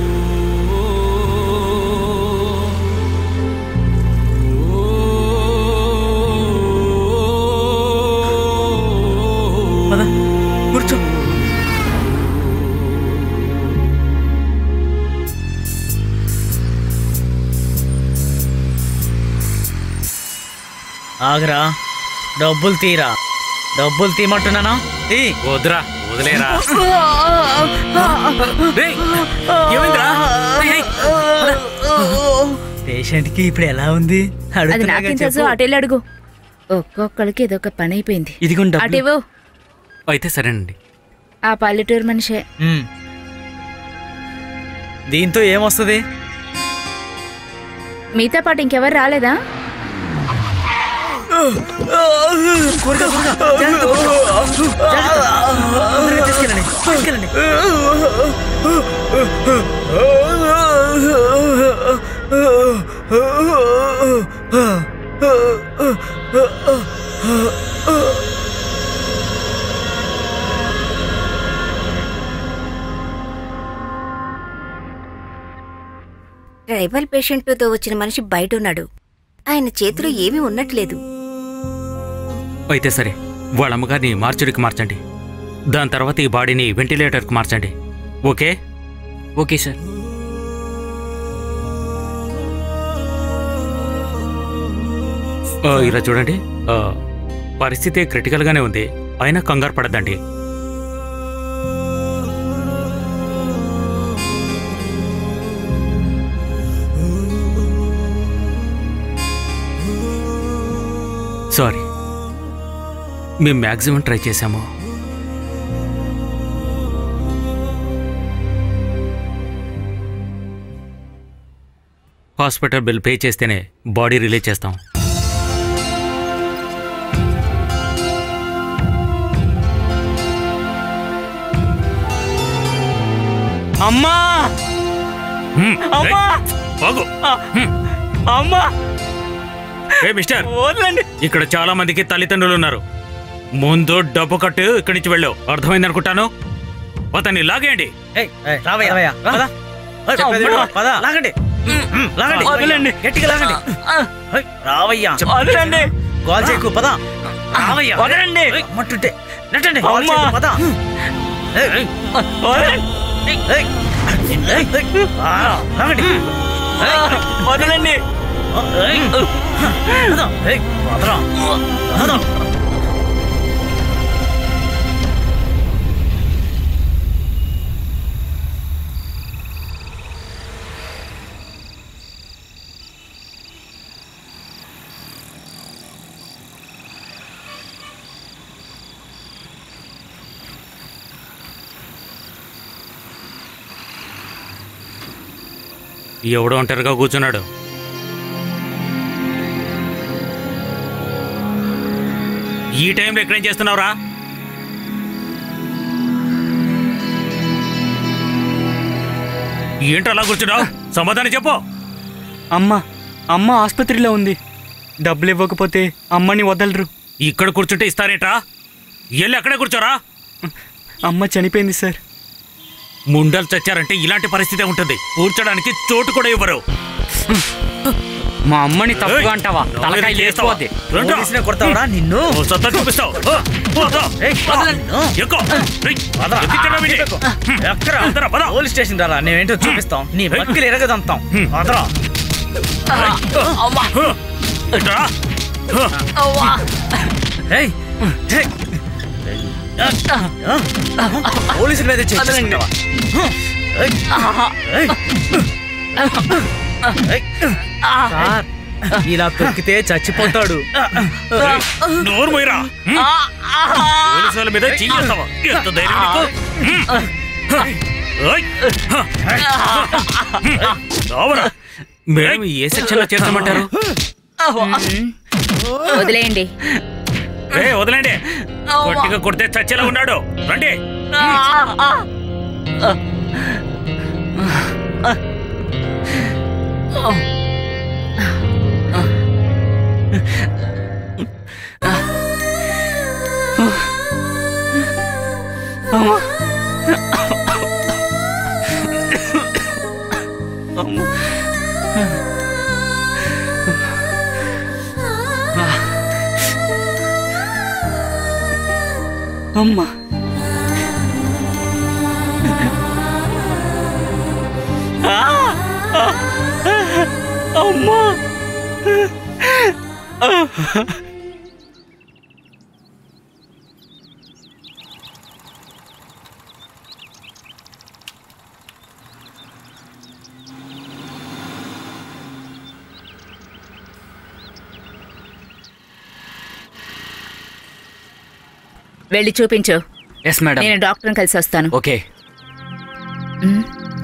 పద కూర్చో ఆగరా డబ్బులు తీరా డబ్బులు తీయమంటున్నానా తీ వద్దురా వదిలేరా రేయ్, ఏమైందిరా? రేయ్, రేయ్. పేషెంట్ కి ఇప్పుడు ఎలా ఉంది అది అడుగుతున్నాగా నాకేం తెలుసు చెప్పు. అటెళ్ళు అడుగు ఒక్కొక్కడికి ఇదొక పని అయిపోయింది ఇదిగోండి డబ్బులు అటేవో అయితే సరేనండి ఆ పల్లెటూరు మనిషే ఉమ్. దీంతో ఏమొస్తుంది మీతో పాటు ఇంకెవరు రాలేదా అందరినీ తీసుకెళ్ళండి తీసుకెళ్ళండి ట్రైబల్ పేషెంట్తో వచ్చిన మనిషి బయట ఉన్నాడు ఆయన చేతిలో ఏమీ ఉన్నట్లేదు అయితే సరే వాళ్ళ అమ్మగారిని మార్చుడికి మార్చండి దాని తర్వాత ఈ బాడీని వెంటిలేటర్కి మార్చండి ఓకే ఓకే సార్ ఆ, ఇలా చూడండి ఆ, పరిస్థితి క్రిటికల్గానే ఉంది అయినా కంగారు పడద్దండి సారీ మేము మ్యాక్సిమం ట్రై చేశాము హాస్పిటల్ బిల్ పే చేస్తేనే బాడీ రిలీజ్ చేస్తాం అమ్మా హ్మ్, అమ్మా! రేయ్, ఆగు. అమ్మా ఏ మిస్టర్ వదలండి ఇక్కడ చాలా మందికి తల్లిదండ్రులు ఉన్నారు ముందు డబ్బు కట్టు ఇక్కడి నుంచి వెళ్ళావు అర్థమైంది అనుకుంటాను అతన్ని లాగేయండి ఏయ్, ఏయ్, రావయ్య రావయ్య పద. ఏయ్, చెప్పేది విను, పద. లాగండి ఉమ్, లాగండి వదలండి. గట్టిగా లాగండి ఏయ్, రావయ్య వదలండి కాల్ చేయకు పద రావయ్య వదలండి. ఏయ్, మట్టుంటే నెట్టండి కాల్ అమ్మా. చేయకు, పద ఏయ్, ఏయ్, వదలండి ఏయ్, ఏయ్, ఏయ్, ఏయ్, ఆ, లాగండి ఏయ్, వదలండి ఏయ్, పద. ఏయ్, పదరా. పద. ఎవడో ఒంటరిగా కూర్చున్నాడు ఈ టైంలో ఎక్కడేం చేస్తున్నావురా ఏంటో అలా కూర్చున్నావు సమాధానం చెప్పు అమ్మ అమ్మ ఆసుపత్రిలో ఉంది డబ్బులు ఇవ్వకపోతే అమ్మని వదలరు ఇక్కడ కూర్చుంటే ఇస్తారేంట్రా వెళ్ళి అక్కడే కూర్చోరా అమ్మ చనిపోయింది సార్ ముండలు చచ్చారంటే ఇలాంటి పరిస్థితే ఉంటుంది కూర్చోడానికి చోటు కూడా ఇవ్వరు మా అమ్మని తప్పుగా ఏయ్, అంటావా తలకాయ నాలుగు చేస్తావా? లేచిపోద్ది రండ్రా. పోలీసునే కొడతావురా నిన్ను ఓ సత్తా చూపిస్తావు ఓ, పోతా. ఏయ్, పద నిన్ను. ఎక్కు. రేయ్, పదరా. ఎక్కించరా వీడిని. ఎక్కరా? అందరా, పద. పోలీస్ స్టేషన్ రారా నేనేంటో చూపిస్తాం నీ బక్కిలు ఎరగదంతాం అదరా ఇట్రా. ఏయ్, ఏయ్. పోలీసుల మీద చేసుకుంటావా సార్ ఇలా తొక్కితే చచ్చిపోతాడు నోరు పోయిరా పోలీసుల మీద చెయ్యేస్తావా ఎంత ధైర్యం నీకు హ్మ్. ఓయ్. రావరా మేడం ఏ సెక్షన్ లో చేర్చమంటారు వదిలేయండి ఏ వదలండి గట్టిగా కొడితే చచ్చేలా ఉన్నాడు రండి అమ్మ అమ్మా వెళ్ళి చూపించు ఎస్ మేడం నేను డాక్టర్ని కలిసి వస్తాను okay hmm.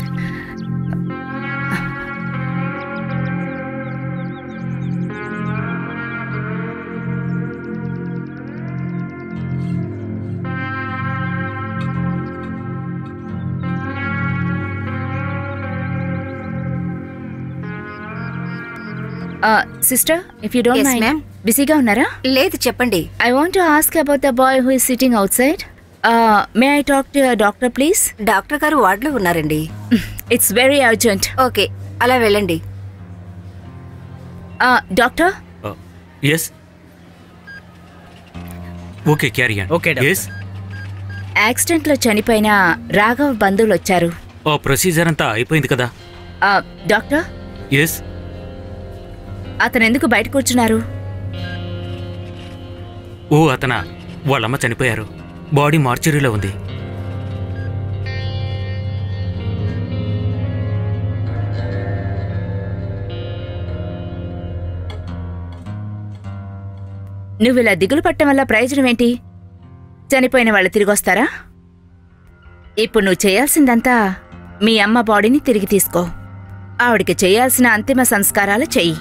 Sister if you don't Yes, mind ma'am. బిజీగా ఉన్నారా లేదు చెప్పండి I want to ask about the boy who is sitting outside may I talk to doctor please doctor గారు వార్డులో ఉన్నారండి ఇట్స్ వెరీ అర్జెంట్ ఓకే అలా వెళ్ళండి doctor yes okay carry Okay, doctor. Yes accident లో చనిపోయిన రాఘవ్ బంధువులు వచ్చారు ఆ ప్రొసీజర్ అంతా అయిపోయింది కదా Uh, డాక్టర్ ఎస్ అతను ఎందుకు బయట కూర్చున్నారు ఓ అతన వాళ్ళమ్మ చనిపోయారు బాడీ మార్చురీలో ఉంది నువ్వు ఇలా దిగులు పట్టడం వల్ల ప్రయోజనం ఏంటి చనిపోయిన వాళ్ళు తిరిగి వస్తారా ఇప్పుడు నువ్వు చేయాల్సిందంతా మీ అమ్మ బాడీని తిరిగి తీసుకో ఆవిడికి చేయాల్సిన అంతిమ సంస్కారాలు చెయ్యి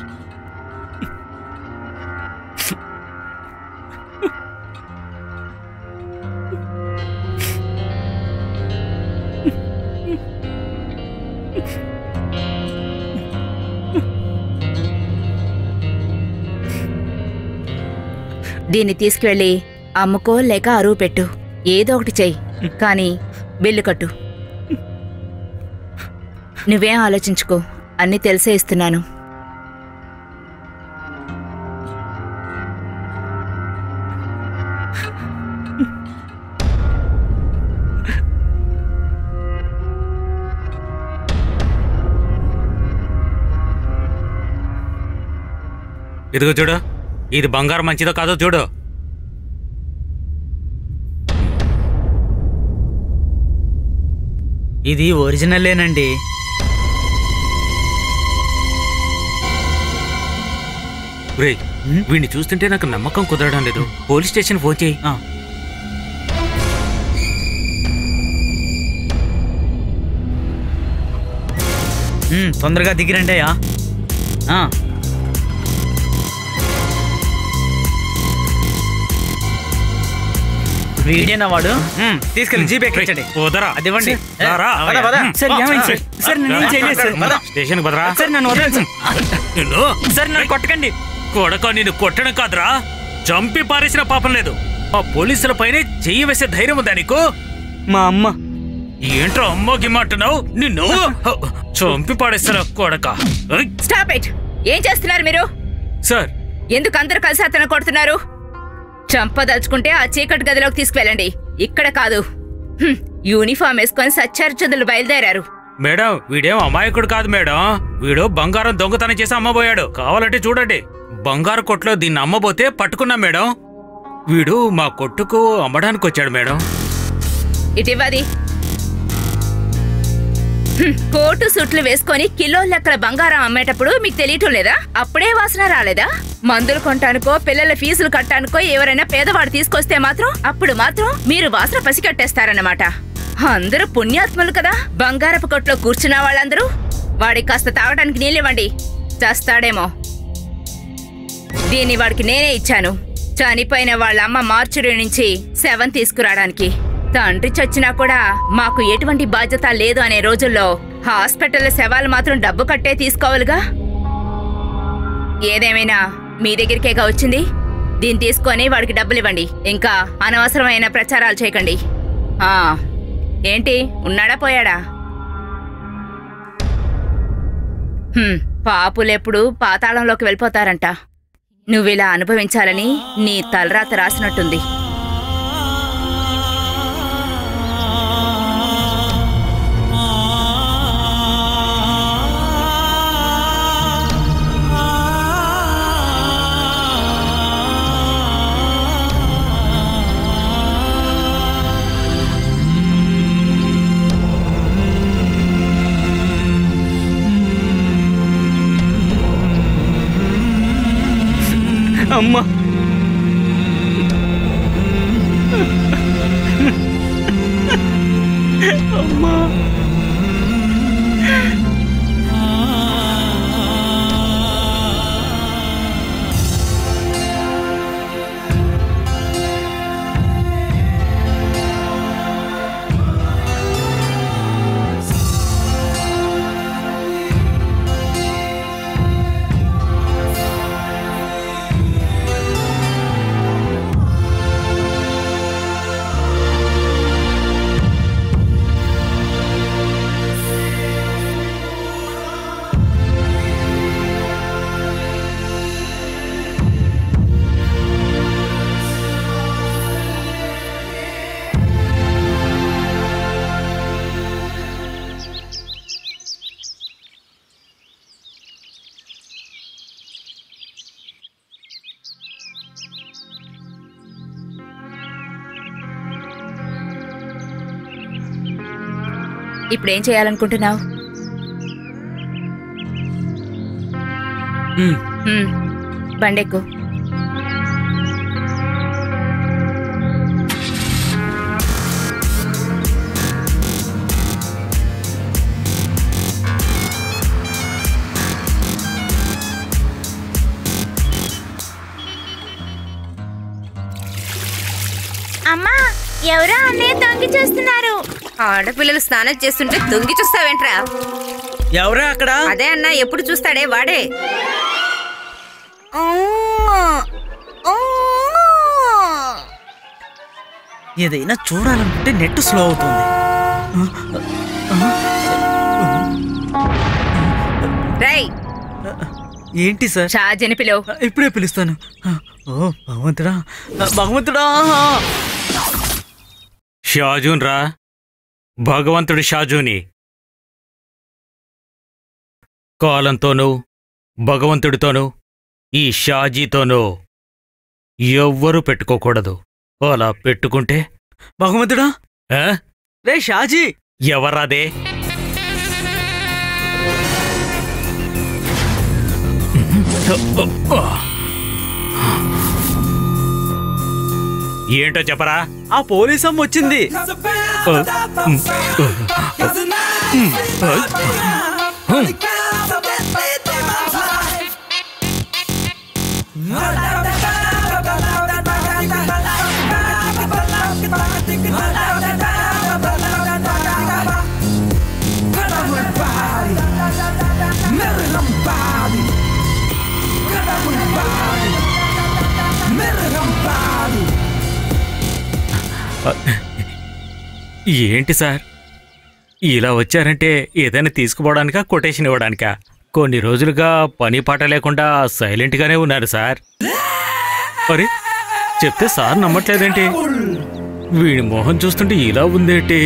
దీన్ని తీసుకువెళ్ళి అమ్ముకో లేక అరువు పెట్టు ఏదో ఒకటి చెయ్యి కానీ బిల్లు కట్టు నువ్వేం ఆలోచించుకో అన్నీ తెలిసే ఇస్తున్నాను ఇదిగో చూడు ఇది బంగారం మంచిదో కాదో చూడు ఇది ఒరిజినల్లేనండి రే వీడిని చూస్తుంటే నాకు నమ్మకం కుదరడం లేదు పోలీస్ స్టేషన్ ఫోన్ చేయి ఆ. ఉమ్, తొందరగా దిగిరండి అయ్యా ఆ. వీడేనా వాడు ఉమ్, తీసుకెళ్ళి జీప్ ఎక్కించండి పోదరా అది ఇవ్వండి. ఏ, రారా. పద, పద. సార్ ఏమైంది సార్ సార్ నన్ను ఏం చేయలేదు సార్ పద. స్టేషన్కి పదరా సార్ నన్ను వదలండి సార్ నిన్ను సార్ నన్ను కొట్టకండి కొడక నిన్ను కొట్టడం కాదురా చంపి పారేసిన పాపం లేదు ఆ పోలీసుల పైనే చెయ్యి వేసే ధైర్యం ఉందా నీకు మా అమ్మ ఏంట్రా అమ్మో గిమ్మంటున్నావు నిన్ను చంపి పాడేస్తారా కొడక ఏయ్, స్టాప్ ఇట్ ఏం చేస్తున్నారు మీరు సార్ ఎందుకు అందరూ కలిసి అతను కొడుతున్నారు చంపదలుచుకుంటే ఆ చీకటి గదిలోకి తీసుకువెళ్ళండి ఇక్కడ కాదు హ్మ్, యూనిఫామ్ వేసుకొని సచ్చారుచందులు బయలుదేరారు మేడం వీడేం అమాయకుడు కాదు మేడం వీడు బంగారం దొంగతనం చేసి అమ్మబోయాడు కావాలంటే చూడండి బంగారు కొట్లో దీన్ని అమ్మబోతే పట్టుకున్నాం మేడం వీడు మా కొట్టుకు అమ్మడానికి వచ్చాడు మేడం ఇటివ్వది హ్మ్, కోటు సుట్లు వేసుకొని కిలో లెక్కల బంగారం అమ్మేటప్పుడు మీకు తెలియటం లేదా అప్పుడే వాసన రాలేదా మందులు కొంటానుకో పిల్లల ఫీజులు కట్టానుకో ఎవరైనా పేదవాడు తీసుకొస్తే మాత్రం అప్పుడు మాత్రం మీరు వాసన పసిగట్టేస్తారన్నమాట అందరూ పుణ్యాత్ములు కదా బంగారపు కొట్లో కూర్చున్న వాళ్ళందరూ వాడికి కాస్త తాగడానికి నీళ్ళివ్వండి చేస్తాడేమో దీన్ని వాడికి నేనే ఇచ్చాను చనిపోయిన వాళ్ళ అమ్మ మార్చురి నుంచి శవం తీసుకురావడానికి తండ్రి చచ్చినా కూడా మాకు ఎటువంటి బాధ్యత లేదు అనే రోజుల్లో హాస్పిటల్ శవాలు మాత్రం డబ్బు కట్టే తీసుకోవాలిగా ఏదేమైనా మీ దగ్గరికేగా వచ్చింది దీన్ని తీసుకొని వాడికి డబ్బులు ఇవ్వండి ఇంకా అనవసరమైన ప్రచారాలు చేయకండి ఆ ఏంటి ఉన్నాడా పోయాడా హ్మ్, పాపులెప్పుడు పాతాళంలోకి వెళ్ళిపోతారంట నువ్విలా అనుభవించాలని నీ తలరాత రాసినట్టుంది అమ్మ అమ్మా ఇప్పుడేం చేయాలనుకుంటున్నావు ఉమ్, బండెక్కు అమ్మా ఎవరో అన్నయ్య తొంగి చూస్తున్నారు ఆడపిల్లలు స్నానం చేస్తుంటే తొంగి చూస్తావేంట్రా ఎవరా అక్కడ అదే అన్నా ఎప్పుడు చూస్తాడే వాడే ఏదైనా చూడాలనుకుంటే నెట్ స్లో అవుతుంది రై ఏంటి సార్ షాజీని పిలువు ఇప్పుడే పిలుస్తాను ఓ భగవంతుడా భగవంతుడా షాజూన్ రా భగవంతుడి షాజూని కాలంతోనూ భగవంతుడితోనూ ఈ షాజీతోనూ ఎవ్వరూ పెట్టుకోకూడదు అలా పెట్టుకుంటే భగవంతుడా ఆ? రే షాజీ ఎవరాదే ఏంటో చెప్పరా ఆ పోలీసమ్మ వచ్చింది ఏంటి సార్ ఇలా వచ్చారంటే ఏదైనా తీసుకుపోవడానికా కొటేషన్ ఇవ్వడానికా కొన్ని రోజులుగా పని పాట లేకుండా సైలెంట్గానే ఉన్నారు సార్ మరి చెప్తే సార్ నమ్మట్లేదేంటి వీడి మొహం చూస్తుంటే ఇలా ఉందేంటి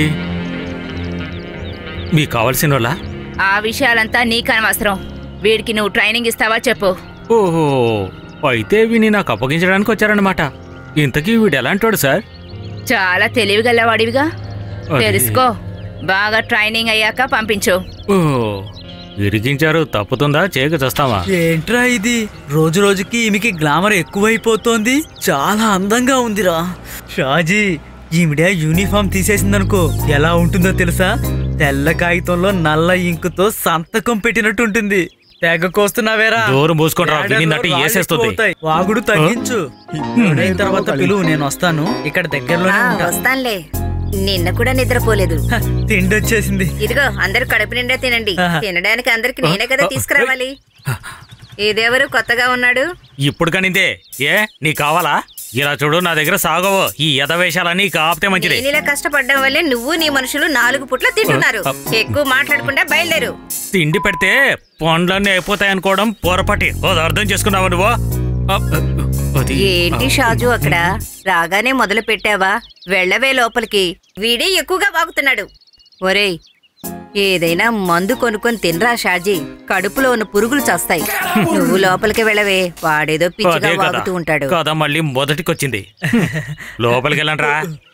మీకు కావాల్సిన వాళ్ళ ఆ విషయాలంతా నీకనవసరం వీడికి నువ్వు ట్రైనింగ్ ఇస్తావా చెప్పు ఓహో అయితే వీని నాకు అప్పగించడానికి వచ్చారన్నమాట ఇంతకీ వీడు ఎలాంటోడు సార్ చాలా తెలివిగలవాడివిగా అది- తెలుసుకో బాగా ట్రైనింగ్ అయ్యాక పంపించు ఓ ఇరిగించారు తప్పుతుందా చేయక చస్తావా ఏంట్రా ఇది రోజు రోజుకి ఈమెకి గ్లామర్ ఎక్కువైపోతోంది చాలా అందంగా ఉందిరా షాజీ ఈవిడ యూనిఫామ్ తీసేసిందనుకో ఎలా ఉంటుందో తెలుసా తెల్ల కాగితంలో నల్ల ఇంకుతో సంతకం పెట్టినట్టు ఉంటుంది తెగ కోస్తున్నావేరా డోరు మూసుకుంటారా ఏడాదిలో వినిందంటే రాళ్ళు వేసేస్తుంది ఎక్కువవుతాయి. వాగుడు తగ్గించు అయిన తర్వాత పిలువు నేను వస్తాను ఇక్కడ దగ్గరలోనే ఆ, ఉంటా వస్తానులే నిన్న కూడా నిద్రపోలేదు హ, తిండి వచ్చేసింది ఇదిగో అందరు కడుపు నిండా తినండి ఆహా. తినడానికి అందరికి నేనే కదా తీసుకురావాలి ఇదెవరు కొత్తగా ఉన్నాడు ఇప్పుడు కనిందే ఏ నీ కావాలా ఇలా చూడు నా దగ్గర సాగవు ఈ యథవేషాలన్నీ కాపితే మంచిది నేను ఇలా కష్టపడడం వల్లే నువ్వు నీ మనుషులు నాలుగు పుట్ల తింటున్నారు ఎక్కువ మాట్లాడకుండా బయలుదేరు తిండి పెడితే పండ్లన్నీ అయిపోతాయి అనుకోవడం పొరపాటి అది అర్థం చేసుకున్నావు నువ్వు అ, అది ఏంటి షాజు అక్కడ రాగానే మొదలు పెట్టావా వెళ్ళవే లోపలికి వీడే ఎక్కువగా బాగుతున్నాడు ఒరేయ్ ఏదైనా మందు కొనుక్కొని తినరా షాజీ కడుపులో ఉన్న పురుగులు చస్తాయి నువ్వు లోపలికి వెళ్ళవే వాడేదో పిచ్చిగా అదే కదా వాగుతూ ఉంటాడు కదా మళ్ళీ మొదటికొచ్చింది లోపలికి వెళ్ళండి రా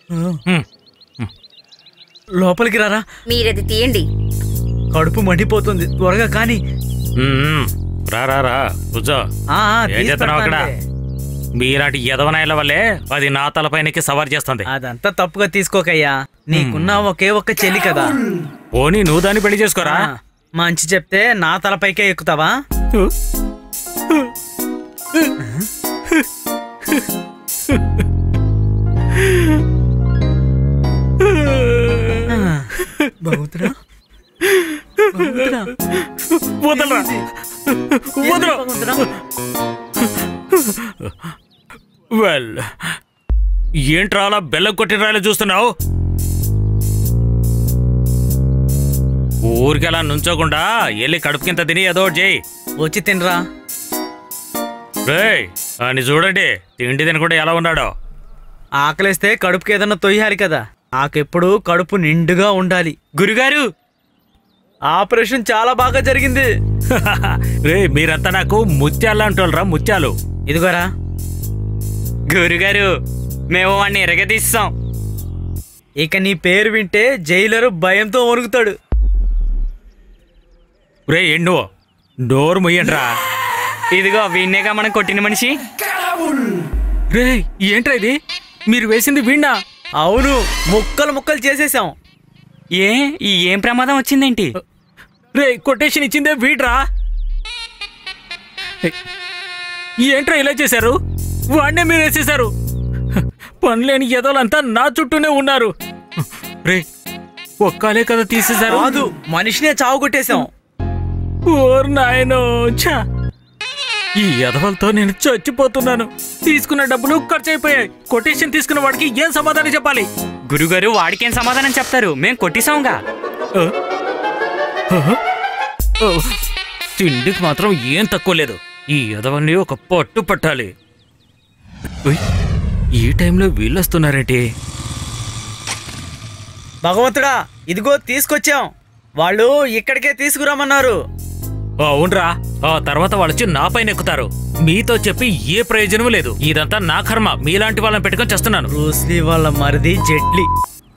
లోపలికి రారా మీరది తీయండి కడుపు మండిపోతుంది త్వరగా కానీ రా రా రా కూర్చో ఆ, ఆ, ఏం తీసి చేస్తున్నావు అక్కడ పెడతానులే. మీలాంటి యదవనాయల వల్లే అది నా తలపైనకి సవార్ చేస్తుంది అదంతా తప్పుగా తీసుకోకయ్యా నీకున్న ఒకే ఒక్క చెల్లి కదా పోనీ నువ్వు దాన్ని పెళ్లి చేసుకోరా ఆ, మంచి చెప్తే నా తలపైకే ఎక్కుతావా ఆ, బహుతురా బహుతురా వదలరా వదలు బహుతురా వెల్ ఏంట్రా అలా బెల్లం కొట్టిన రాయలు చూస్తున్నావు ఊరికి అలా నుంచోకుండా వెళ్ళి కడుపు కింద తిని ఏదో ఒకటి చేయి వచ్చి తినరా రేయ్ అని చూడండి తిండి తినకుండా ఎలా ఉన్నాడో ఆకలేస్తే కడుపుకి ఏదన్నా తొయ్యాలి కదా నాకెప్పుడు కడుపు నిండుగా ఉండాలి గురుగారు ఆపరేషన్ చాలా బాగా జరిగింది రే మీరంతా నాకు ముత్యాలు అంటోళ్ళరా ముత్యాలు ఇదిగోరా గురుగారు మేము వాడిని ఎరగదీస్తాం ఇక నీ పేరు వింటే జైలరు భయంతో వణుకుతాడు రే ఎండు నోరు ముయ్యండ్రా ఇదిగో వీణ్ణేగా మనం కొట్టిన మనిషి రే ఏంట్రా ఇది మీరు వేసింది వీణా అవును ముక్కలు ముక్కలు చేసేసాం ఏ ఈ ఏం ప్రమాదం వచ్చిందేంటి రే కొటేషన్ ఇచ్చిందే వీడ్రా ఏంట్రా ఇలా చేశారు వాడినే మీరు వేసేశారు పనిలేని ఎదలంతా నా చుట్టూనే ఉన్నారు రే ఒక్కలే కదా తీసేశారు కాదు మనిషినే చావు కొట్టేశాం ఓర్ నాయనో ఛా ఈ ఎదవలతో నేను చచ్చిపోతున్నాను తీసుకున్న డబ్బులు ఖర్చు అయిపోయాయి కొటేషన్ తీసుకున్న వాడికి ఏం సమాధానం చెప్పాలి గురుగారు వాడికేం సమాధానం చెప్తారు మేం కొట్టిసాంగా ఆ? ఆ? ఓ, తిండికి మాత్రం ఏం తక్కువ లేదు ఈ ఎదవల్ని ఒక పట్టు పట్టాలి ఉయ్, ఈ టైంలో వీళ్ళు వస్తున్నారేంటి భగవంతుడా ఇదిగో తీసుకొచ్చాం వాళ్ళు ఇక్కడికే తీసుకురామన్నారు అవునరా ఆ తర్వాత వాళ్ళు వచ్చి నా పైన ఎక్కుతారు మీతో చెప్పి ఏ ప్రయోజనం లేదు ఇదంతా నా కర్మ మీలాంటి వాళ్ళని పెట్టుకొని చేస్తున్నాను బ్రూస్లీ వాళ్ళ మరిది జెట్లీ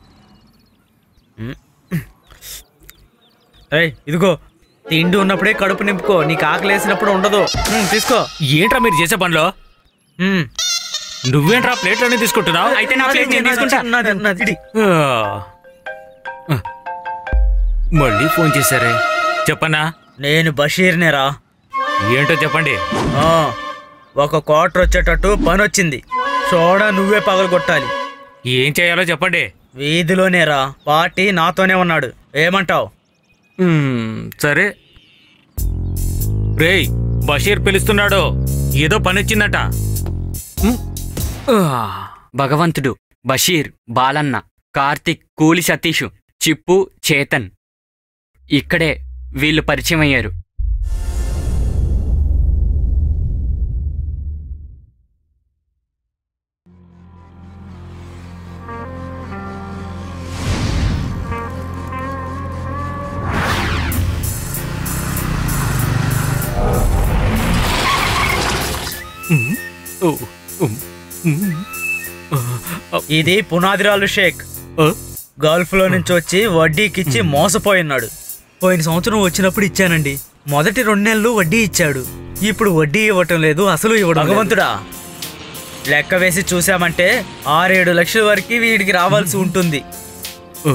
ఏయ్ ఇదిగో తిండి ఉన్నప్పుడే కడుపు నింపుకో నీకు ఆకలి వేసినప్పుడు ఉండదు ఉమ్, తీసుకో ఏంట్రా మీరు చేసే పనిలో ఉమ్. నువ్వేంట్రా ప్లేట్లన్నీ తీసుకుంటున్నావు అయితే నా ప్లేట్ నేను తీసుకుంటా నాది, నాది. ఆ. ఆ. మళ్ళీ ఫోన్ చేశారే చెప్పనా నేను బషీర్నేరా ఏంటో చెప్పండి ఆ, ఒక క్వార్టర్ వచ్చేటట్టు పని వచ్చింది సోడా నువ్వే పగలగొట్టాలి ఏం చేయాలో చెప్పండి వీధిలోనేరా పార్టీ నాతోనే ఉన్నాడు ఏమంటావ్ మ్మ్, సరే రేయ్ బషీర్ పిలుస్తున్నాడు ఏదో పని వచ్చిందట మ్, ఆ. భగవంతుడు బషీర్ బాలన్న కార్తిక్ కూలి సతీష్ చిప్పు చేతన్ ఇక్కడే వీళ్ళు పరిచయం అయ్యారు ఓ, ఉమ్, ఉమ్. ఆ, ఇది పునాదిరాలు షేక్ ఆ, గల్ఫ్ లో నుంచి వచ్చి వడ్డీకిచ్చి మోసపోయినాడు పోయిన సంవత్సరం వచ్చినప్పుడు ఇచ్చానండి మొదటి రెండు నెలలు వడ్డీ ఇచ్చాడు ఇప్పుడు వడ్డీ ఇవ్వటం లేదు అసలు ఇవ్వడం భగవంతుడా లెక్క వేసి చూసామంటే ఆరేడు లక్షల వరకు వీడికి రావాల్సి ఉంటుంది ఆ.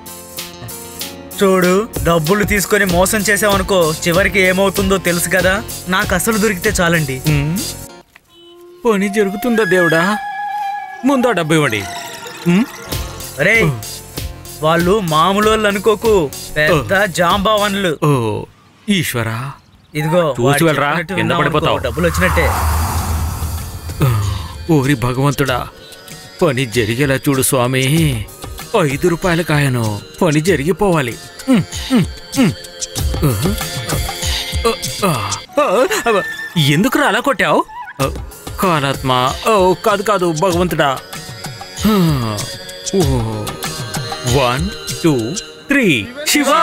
చూడు డబ్బులు తీసుకొని మోసం చేసామనుకో చివరికి ఏమవుతుందో తెలుసు కదా నాకు అసలు దొరికితే చాలండి మ్. పని జరుగుతుందా దేవుడా ముందు ఆ డబ్బు ఇవ్వండి మ్? రే వాళ్ళు మామూలు వాళ్ళు అనుకోకు పెద్ద జాంబావన్లు ఓ ఈశ్వరా ఇదిగో చూసి వాడు వెళ్ళరా, చెప్పినట్టు కింద విన్నావు అనుకో, పడిపోతావు. డబ్బులు వచ్చినట్టే ఓరి భగవంతుడా పని జరిగేలా చూడు స్వామి ఐదు రూపాయల కాయను పని జరిగిపోవాలి ఉమ్, ఉమ్, ఉమ్. ఉహు. ఆ, ఆ, ఆ, ఎందుకురా అలా కొట్టావు కాలాత్మ ఓ కాదు కాదు భగవంతుడా హా, ఓ వన్ టూ త్రీ శివా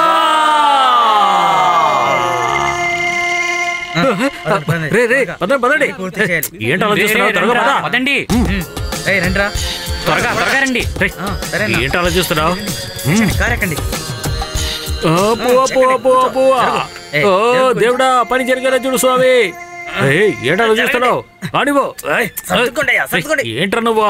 పదండి, పదండి. రే రే పదండి పదండి పూర్తి చేయాలి. ఏంటి అలా రే, రే, చూస్తున్నావు త్వరగా రండ్రా, పద. పదండి ఉమ్. ఏయ్, రండ్రా త్వరగా త్వరగా రండి రేయ్, ఆ, సరేనా? ఏంటి అలా చూస్తున్నావు ఎక్కండి, కారు ఎక్కండి అబ్బో, అబ్బో, అబ్బో, అబ్బో. ఏయ్, ఓ జరుగు. దేవుడా పని జరిగేలా చూడు స్వామి ఏయ్, ఏంటి అలా చూస్తున్నావు కానివో ఏయ్, సర్దుకోండి అయ్యా, సర్దుకోండి. ఏయ్, ఏంట్రా నువ్వు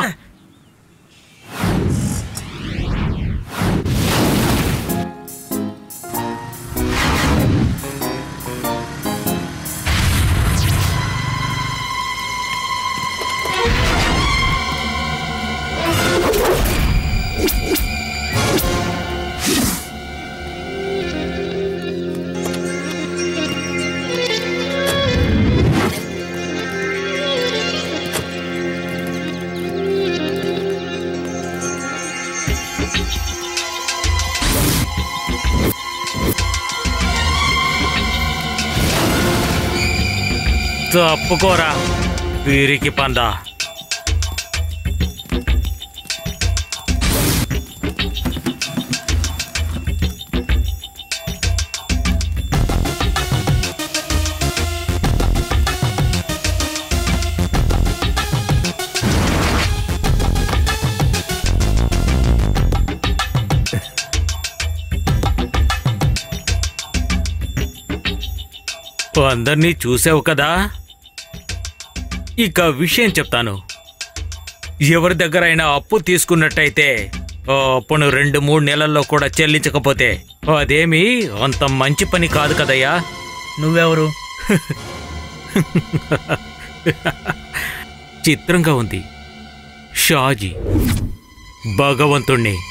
తప్పుకోరా వీరికి పందా అందరినీ చూసావు కదా ఇక విషయం చెప్తాను ఎవరి దగ్గరైనా అప్పు తీసుకున్నట్టయితే ఆ అప్పును రెండు మూడు నెలల్లో కూడా చెల్లించకపోతే అదేమీ అంత మంచి పని కాదు కదయ్యా నువ్వెవరు చిత్రంగా ఉంది షాజీ భగవంతుణ్ణి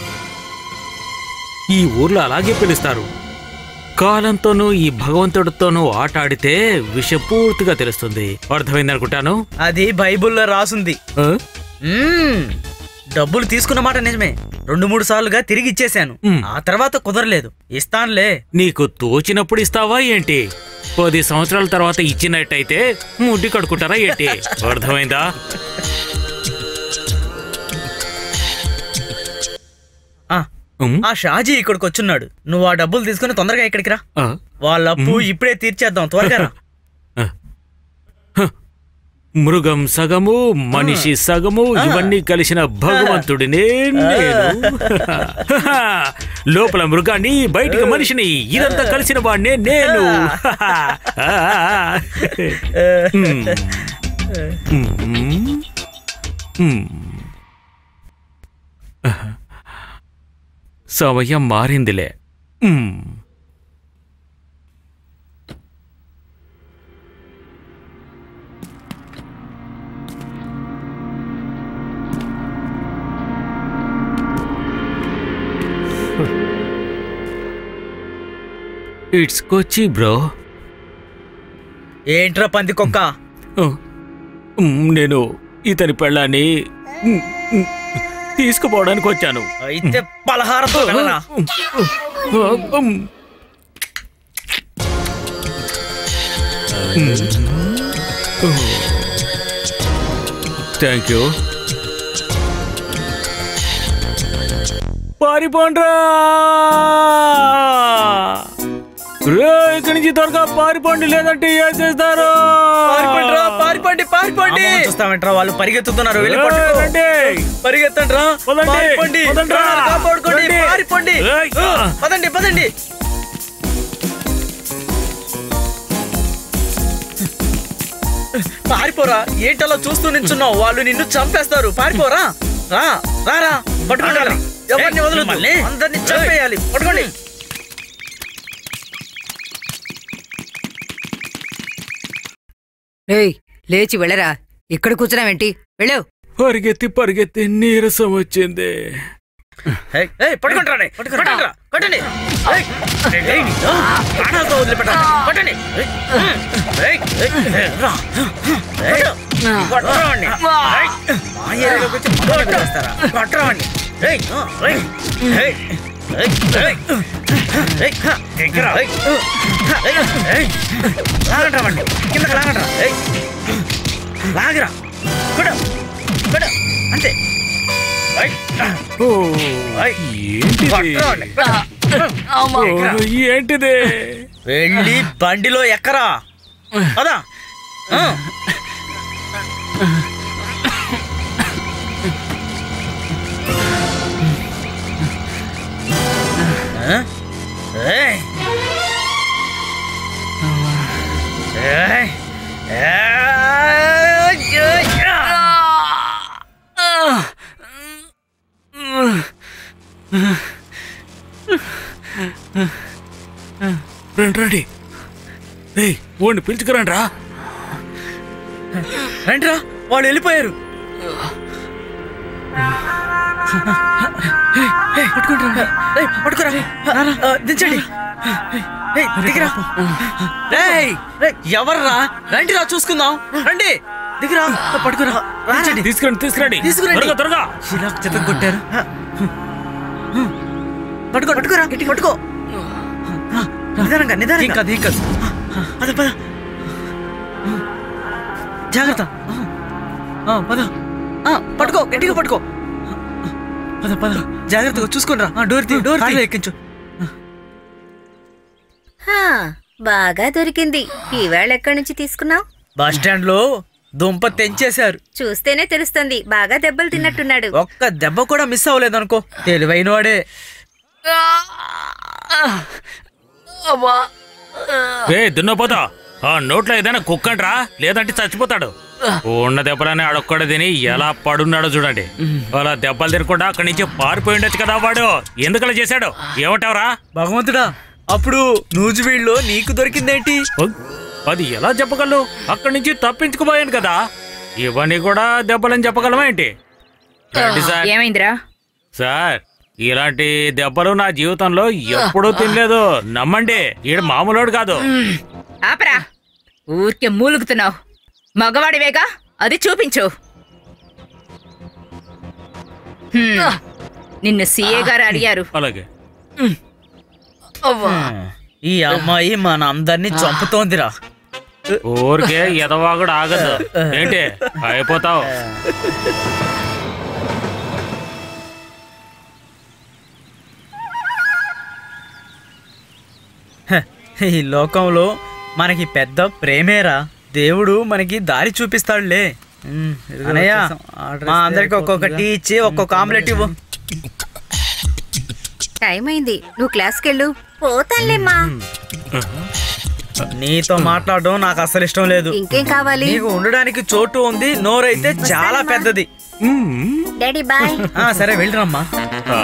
ఈ ఊర్లో అలాగే పిలుస్తారు కాలంతోనూ ఈ భగవంతుడితోనూ ఆట ఆడితే విషయం పూర్తిగా తెలుస్తుంది అర్థమైందనుకుంటాను అది బైబిల్లో రాసుంది ఆ? మ్మ్. డబ్బులు తీసుకున్న మాట నిజమే రెండు మూడు సార్లుగా తిరిగి ఇచ్చేశాను మ్. ఆ తర్వాత కుదరలేదు ఇస్తానులే నీకు తోచినప్పుడు ఇస్తావా ఏంటి పది సంవత్సరాల తర్వాత ఇచ్చినట్టయితే ముడ్డి కడుకుంటారా ఏంటి అర్థమైందా ఆ, ఉమ్, ఆ షాజీ ఇక్కడికి వచ్చున్నాడు నువ్వు ఆ డబ్బులు తీసుకుని తొందరగా ఇక్కడికి రా ఆ, వాళ్ళ అప్పు ఇప్పుడే తీర్చేద్దాం త్వరగా రా మృగం సగము మనిషి సగము ఇవన్నీ కలిసిన భగవంతుడినే నేను లోపల మృగాన్ని బయటికి మనిషిని ఇదంతా కలిసిన వాడినే నేను ఉమ్. ఉమ్. ఉమ్. సమయం మారిందిలే ఉమ్. ఇట్స్ కొచ్చి బ్రో ఏంట్రా పంది కుక్క నేను ఇతని పెళ్ళాన్ని ఉమ్, ఉమ్, తీసుకుపోవడానికి వచ్చాను అయితే పలహారంతో వెళ్ళరా ఉమ్. థ్యాంక్ యూ పారిపోండ్రా రే ఇక్కడి నుంచి త్వరగా పారిపోండి లేదంటే ఏం చేస్తారు పారిపోండిరా, పారిపోండి పారిపోండి చూస్తామంటారా వాళ్ళు పరిగెత్తుతున్నారు వెళ్ళి పట్టుకో. ఏయ్, రండి. పరిగెత్తండి రా పదండి, పారిపోండి పదండి రా. ప్రాణాలు కాపాడుకోండి రండి. పారిపోండి ఏయ్. ఊ, పదండి పదండి పారిపోరా ఏంటలా చూస్తూ నించున్నావు వాళ్ళు నిన్ను చంపేస్తారు పారిపోరా రా రా రా పట్టుకోండి వాళ్ళని. ఎవరిని వదలొద్దు అందరిని చంపేయాలి పట్టుకోండి ఏయ్ లేచి వెళ్ళరా ఇక్కడ కూర్చున్నావేంటి వెళ్ళావు పరిగెత్తి పరిగెత్తి నీరసం వచ్చింది ఏయ్, ఏయ్, పట్టుకోండి రా, పట్టుకోండి రా, కొట్టండి ఏయ్, ఏయ్, నీ- ఆ, ప్రాణాలతో వదిలిపెట్టాలి కొట్టండి ఏయ్, ఏయ్, ఏయ్, రా. ఏయ్, కొట్టరావండి. ఏయ్, మా ఏరియాలోకి వచ్చి మమ్మల్ని పిలుస్తారా? కొట్టరావండి. ఏయ్, ఏయ్, ఏయ్, ఏయ్, ఏయ్, ఏయ్, హ, ఎక్కరా? ఏయ్, ఏయ్, ఏయ్, లాగండి రావండి. కిందకి లాగండి రా. ఏయ్, లాగరా కొడు కొడు అంతే ఏయ్, ఓ, ఏయ్, ఏంటిది కొట్టరావండి. ఓ, ఏంటిది వెళ్ళి బండిలో ఎక్కరా పదా ఆ. ఆ? ఏయ్. ఏయ్. ఏయ్. ఏయ్. రండి రండి ఏయ్ ఓడిని పిలుచుకురండి రా రండిరా వాళ్ళు వెళ్ళిపోయారు ఏయ్, ఏయ్, పట్టుకోండిరా. ఏయ్, పట్టుకోరా ఆ, దించండి ఏయ్, దిగిరా ఏయ్, ఏయ్, ఎవర్రా రండిరా చూసుకుందాం రండి దిగిరా పట్టుకురా దించండి తీసుకురండి తీసుకురండి తీసుకురండి. త్వరగా త్వరగా ఇలా చెత్త కొట్టారు పట్టుకో పట్టుకోరా గట్టి పట్టుకో నిదానంగా నిదానంగా కాదు ఏం కాదు పద పద జాగ్రత్త ఆ, పద ఆ, పట్టుకో గట్టిగా పట్టుకో పద పద జాగ్రత్తగా చూసుకుని రా డోర్ తీ డోర్ తీ ఎక్కించు హా, బాగా దొరికింది ఈవేళ ఎక్కడి నుంచి తీసుకున్నావు బస్ స్టాండ్ లో దుంప తెంచేశారు చూస్తేనే తెలుస్తుంది బాగా దెబ్బలు తిన్నట్టున్నాడు ఒక్క దెబ్బ కూడా మిస్ అవ్వలేదు అనుకో తెలివైన వాడే ఏ దున్నపోతా ఆ నోట్లో ఏదైనా కుక్కండ్రా లేదంటే చచ్చిపోతాడు ఉన్న దెబ్బలనే ఆడొక్కడ తిని ఎలా పడున్నాడో చూడండి అలా దెబ్బలు తినకుండా అక్కడి నుంచి పారిపోయి ఉండొచ్చు కదా వాడు ఎందుకలా చేశాడు ఏమంటావురా భగవంతుడా అప్పుడు నూజివీడులో నీకు దొరికిందేంటి ఉగ్, అది ఎలా చెప్పగలవు అక్కడి నుంచి తప్పించుకుపోయాను కదా ఇవన్నీ కూడా దెబ్బలని చెప్పగలమా ఏంటి రండి సార్ ఏమైందిరా సార్ ఇలాంటి దెబ్బలు నా జీవితంలో ఎప్పుడూ తినలేదు నమ్మండి ఈడు మామూలోడు కాదు ఆపరా ఊరికే మూలుగుతున్నావు మగవాడివేగా అది చూపించు హ్మ్. నిన్ను సీఏ గారు అడిగారు అలాగే ఈ అమ్మాయి మన అందరినీ చంపుతోందిరా ఊరికే ఎదవాగుడు ఆగదు ఏంటి అయిపోతావు హ, ఈ లోకంలో మనకి పెద్ద ప్రేమేరా దేవుడు మనకి దారి చూపిస్తాడులే ఉమ్, అన్నయ్య మా అందరికి ఒక్కొక్క టీ ఇచ్చి ఒక్కొక్క ఆమ్లెట్ ఇవ్వు టైం అయింది నువ్వు క్లాస్కి వెళ్ళు పోతానులేమ్మా నీతో మాట్లాడడం నాకు అసలు ఇష్టం లేదు ఇంకేం కావాలి నీకు ఉండడానికి చోటు ఉంది నోరైతే చాలా పెద్దది డాడీ బాయ్ ఆ సరే వెళ్ళిరమ్మా ఆ,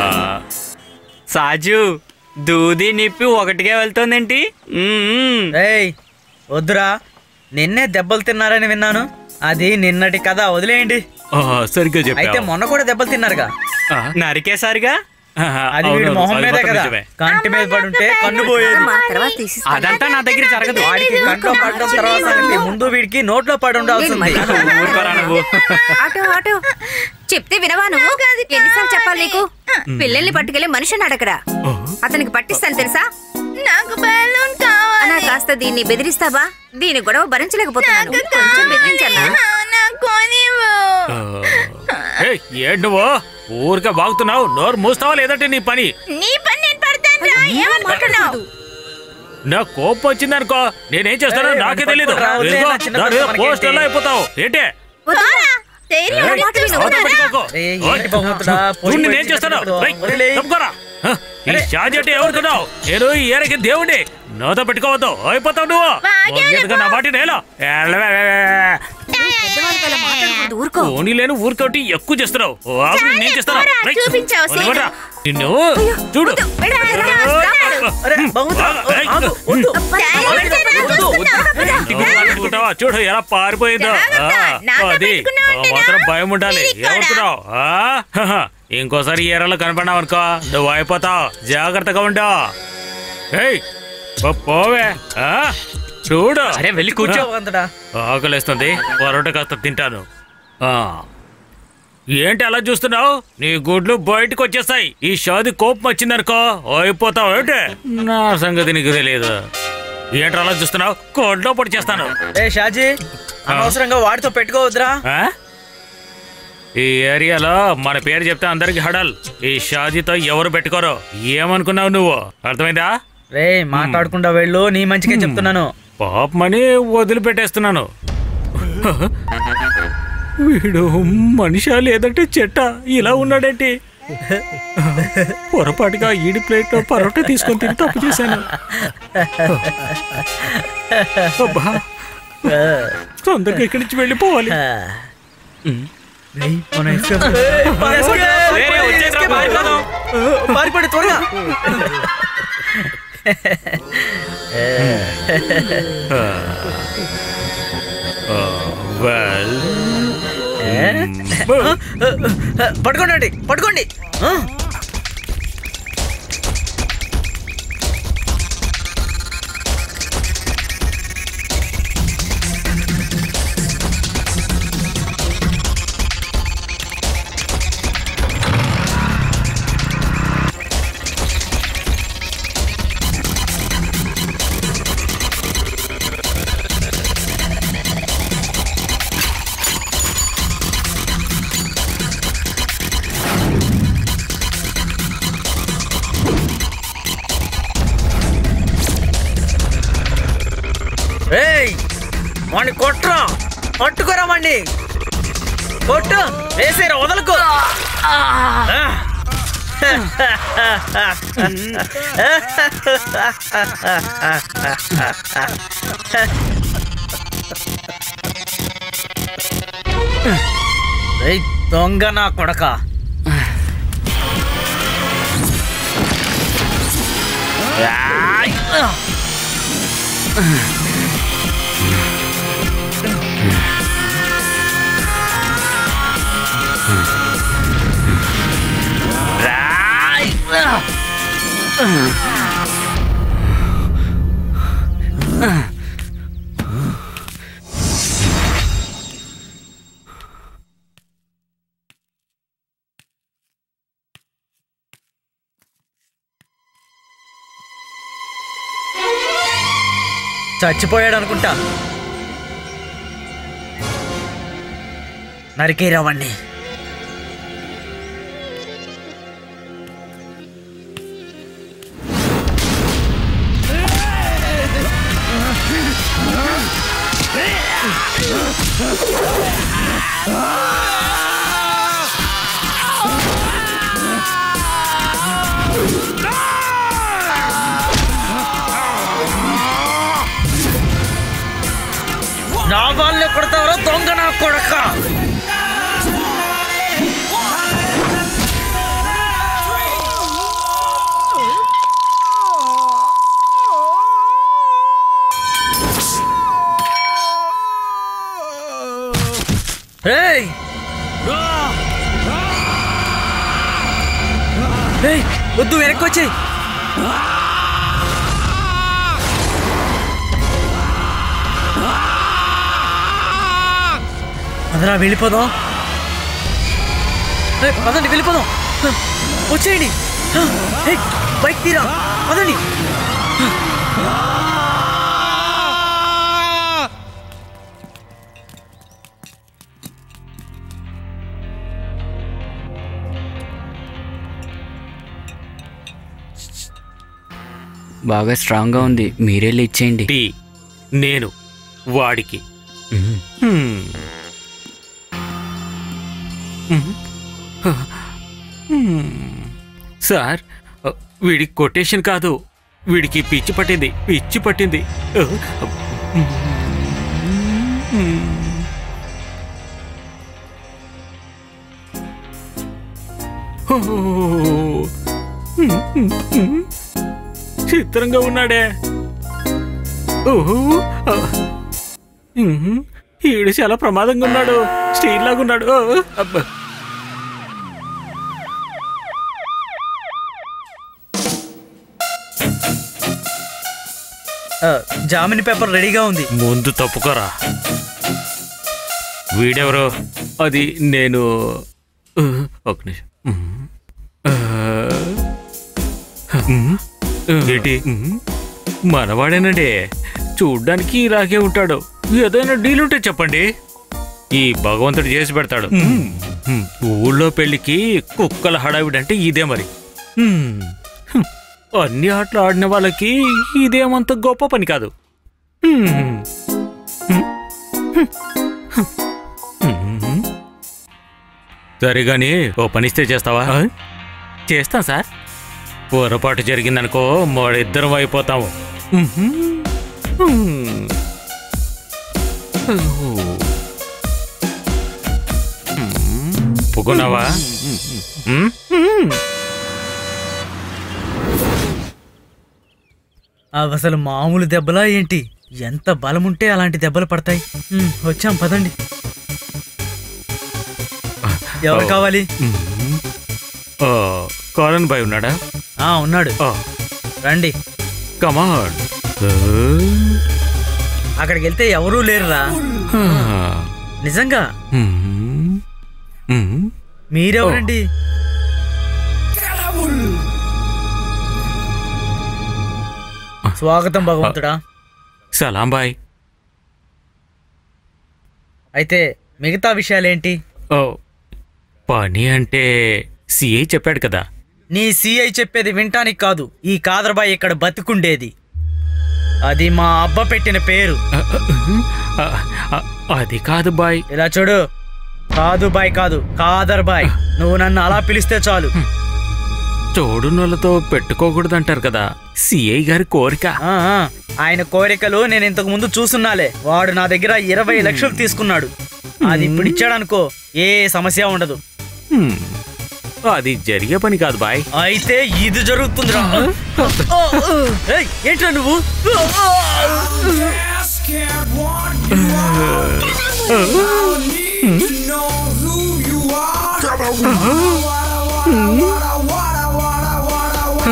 సాజు దూది నిప్పి ఒకటిగా వెళ్తోందేంటి మ్మ్. ఏయ్ వద్దురా నిన్నే దెబ్బలు తిన్నారని విన్నాను అది నిన్నటి కథ వదిలేయండి ఆ, సరిగ్గా అయితే చెప్పావు మొన్న కూడా దెబ్బలు తిన్నారుగా ఆ, నరికేసారిగా ఆహా, అది వీడి అవునవును, మొహం అది మీదే మాత్రం కదా నిజమే. కంటి మీద పడి ఉంటే కన్ను పోయేది మా తర్వాత తీసిస్తాను అదంతా నా దగ్గర జరగదు వాడికి కంట్లో పడడం తర్వాత సంగతి ముందు వీడికి నోట్లో పడి ఉండాల్సింది ఊరుకోరా నువ్వు ఆటో ఆటో చెప్తే వినవా నువ్వు ఎన్నిసార్లు చెప్పాలి నీకు పిల్లల్ని పట్టుకెళ్ళి మనిషిని అడగరా అతనికి పట్టిస్తాను తెలుసా నాకు బెలూన్ కావాలి అన్నా కాస్త దీన్ని బెదిరిస్తావా దీని గొడవ భరించలేకపోతున్నాను కొంచెం బెదిరించన్నా నాకు కొనివ్వు. ఆ, ఏయ్, ఏంటి నువ్వు ఊరికే బాగుతున్నావు నోరు మూస్తావా లేదంటే నీ పని నీ పని నేను పడతాను రా ఏమనుకుంటున్నావు నా కోపం వచ్చిందనుకో నేనేం చేస్తానో ఏయ్, నాకే వాడిని తెలీదు పట్టుకురా, వదిలేయ్, ఇదిగో, నా చిన్న దాని పిల్ల మనకేంటి? పోస్టర్లో అయిపోతావు ఏంటి పోరా. ధైర్యం ఏయ్, ఉంటే అవతల చూడరా. పెట్టుకోకు. ఏయ్, ఓయ్, ఏంటి బాగుంటుందా? పోయి చూడు పోయి నేనేం చేస్తాను చిన్న రేయ్, వదిలేయ్. తప్పుకోరా. హ, ఈ అరే. షాజీ అంటే ఎవరుకున్నావు నేను ఈ ఏరకి దేవుడి నాతో పెట్టుకోవద్దు అయిపోతావు నువ్వు బాగా ఒకేదిగా నా మాట నేల పెద్దవాళ్ళతో అలా మాట్లాడకూడదు ఊరుకో ఓనీ లేని ఊరికోటి ఎక్కువ చేస్తున్నావు ఓ, ఆపు, నేను చేస్తాను పోరా, రేయ్, చూపించావు, సీన్. వదిలిపెట్టరా. నిన్ను చూడు వెళ్ళరా, వెళ్ళరా, రాడు. అరే బాగుందా ఏయ్, ఆగు, వద్దు. ధైర్యం ఉంటే రా, వద్దు, చూస్తున్నా. నువ్వు అనుకుంటావా చూడు ఎలా పారిపోయిందో జాగ్రత్త, ఆ, నాతో అది పెట్టుకున్నావు ఆ, అంటేనా? మాత్రం భయం ఉండాలి ఇది కూడా. ఏమవుతున్నావు ఆ? హహ. ఇంకోసారి ఈ ఎర్రలో కనపడినావు అనుకో నువ్వు అయిపోతావు జాగ్రత్తగా ఉండవు ఏయ్ పో- పోవే ఆ? చూడు అరే వెళ్ళి కూర్చో భగవంతుడా. ఆకలేస్తుంది పరోటా కాస్త తింటాను ఆ. ఏంటి అలా చూస్తున్నావు నీ గుడ్లు బయటకు వచ్చేస్తాయి ఈ షాది కోపం వచ్చిందనుకో అయిపోతావు ఏంటి నా సంగతి నీకు తెలియదు ఏంటి అలా చూస్తున్నావు కోడ్లో పొడి చేస్తాను ఏ షాజీ అనవసరంగా వాడితో పెట్టుకోవద్దురా ఆ? ఈ ఏరియాలో మన పేరు చెప్తే అందరికి హడల్ ఈ షాజీతో ఎవరు పెట్టుకోరు ఏమనుకున్నావు నువ్వు అర్థమైందా రే మాట్లాడకుండా వెళ్ళు నీ మంచిగా చెప్తున్నాను పాపమని వదిలిపెట్టేస్తున్నాను వీడు మనిషా లేదంటే చెట్ట ఇలా ఉన్నాడేంటి పొరపాటుగా ఈడి ప్లేట్లో పరోటా తీసుకొని తిని తప్పు చేశాను అబ్బా తొందరగా ఇక్కడి నుంచి వెళ్ళిపోవాలి పారిపడి త్వరగా వెల్ పట్టుకోండి పట్టుకోండి ఆ? ఏయ్ వాడిని కొట్రా పట్టుకోరా వాడిని కొట్టు వేసేరా వదలకు ఆ. ఏయ్, దొంగ నా కొడక చచ్చిపోయాడు అనుకుంటా నరికేరావండి నా వాళ్ళే కొడతావరా దొంగ నా కొడక ఏయ్ ఏయ్ వద్దు వెనక్కి వచ్చేయ్ అందరా వెళ్ళిపోదాం ఏయ్, పదండి వెళ్ళిపోదాం వచ్చేయండి ఏయ్, బైక్ తీరా పదండి బాగా స్ట్రాంగ్గా ఉంది మీరే ఇచ్చేయండి టీ నేను వాడికి మ్మ్. హ్మ్. హ్మ్. హ్మ్. సార్ వీడికి కొటేషన్ కాదు వీడికి పిచ్చి పట్టింది పిచ్చి పట్టింది చిత్రంగా ఉన్నాడే ఓహో ఆ. ఉహు, ఈడు చాలా ప్రమాదంగా ఉన్నాడు స్టీల్ లాగా ఉన్నాడు ఓ, అబ్బా. ఆ, జామిన్ పేపర్ రెడీగా ఉంది ముందు తప్పుకోరా వీడెవరు అది నేను ఆ, ఒక నిమిషం ఉమ్. ఆ, ఉమ్. ఏంటి ఉమ్. మనవాడేనండి చూడ్డానికి ఇలాగే ఉంటాడు ఏదైనా డీల్ ఉంటే చెప్పండి ఈ భగవంతుడు చేసి పెడతాడు ఉమ్. ఉమ్. ఊళ్ళో పెళ్లికి కుక్కల హడావిడంటే ఇదే మరి ఉమ్. హ్మ్. అన్ని ఆటలు ఆడిన వాళ్ళకి ఇదేమంత గొప్ప పని కాదు ఉమ్. ఉమ్. ఉమ్. సరే గాని ఓ పనిస్తే చేస్తావా చేస్తాం సార్ పొరపాటు జరిగిందనుకో మరిద్దరం అయిపోతాము ఉహుం. ఉమ్. ఓహో. ఉమ్. ఒప్పుకున్నావా ఉమ్? ఉమ్. అవి అసలు మామూలు దెబ్బలా ఏంటి ఎంత బలం ఉంటే అలాంటి దెబ్బలు పడతాయి ఉమ్, వచ్చాం పదండి ఎవరు కావాలి ఉమ్. ఆ, కాలన్ బాయ్ ఉన్నాడా ఆ ఉన్నాడు రండి కమాన్ అక్కడికి వెళ్తే ఎవరూ లేరురా నిజంగా మీరెవరండి స్వాగతం భగవంతుడా సలాం బాయ్ అయితే మిగతా విషయాలేంటి ఓ పని అంటే సిఐ చెప్పాడు కదా నీ సిఐ చెప్పేది వింటానికి కాదు ఈ కాదర్బాయ్ ఇక్కడ బతికుండేది అది మా అబ్బ పెట్టిన పేరు ఆ, ఆ, అది కాదు బాయ్ ఇలా చూడు కాదు బాయ్ కాదు కాదర్ బాయ్ నువ్వు నన్ను అలా పిలిస్తే చాలు తోడునోళ్ళతో పెట్టుకోకూడదంటారు కదా సిఐ గారి కోరిక ఆ, ఆ, ఆయన కోరికలు నేను ఇంతకు ముందు చూసున్నాలే వాడు నా దగ్గర ఇరవై లక్షలు తీసుకున్నాడు అది ఇప్పుడు ఇచ్చాడనుకో ఏ సమస్య ఉండదు హ్మ్. అది జరిగే పని కాదు బాయ్ అయితే ఇది జరుగుతుందిరా ఏయ్, ఏంట్రా నువ్వు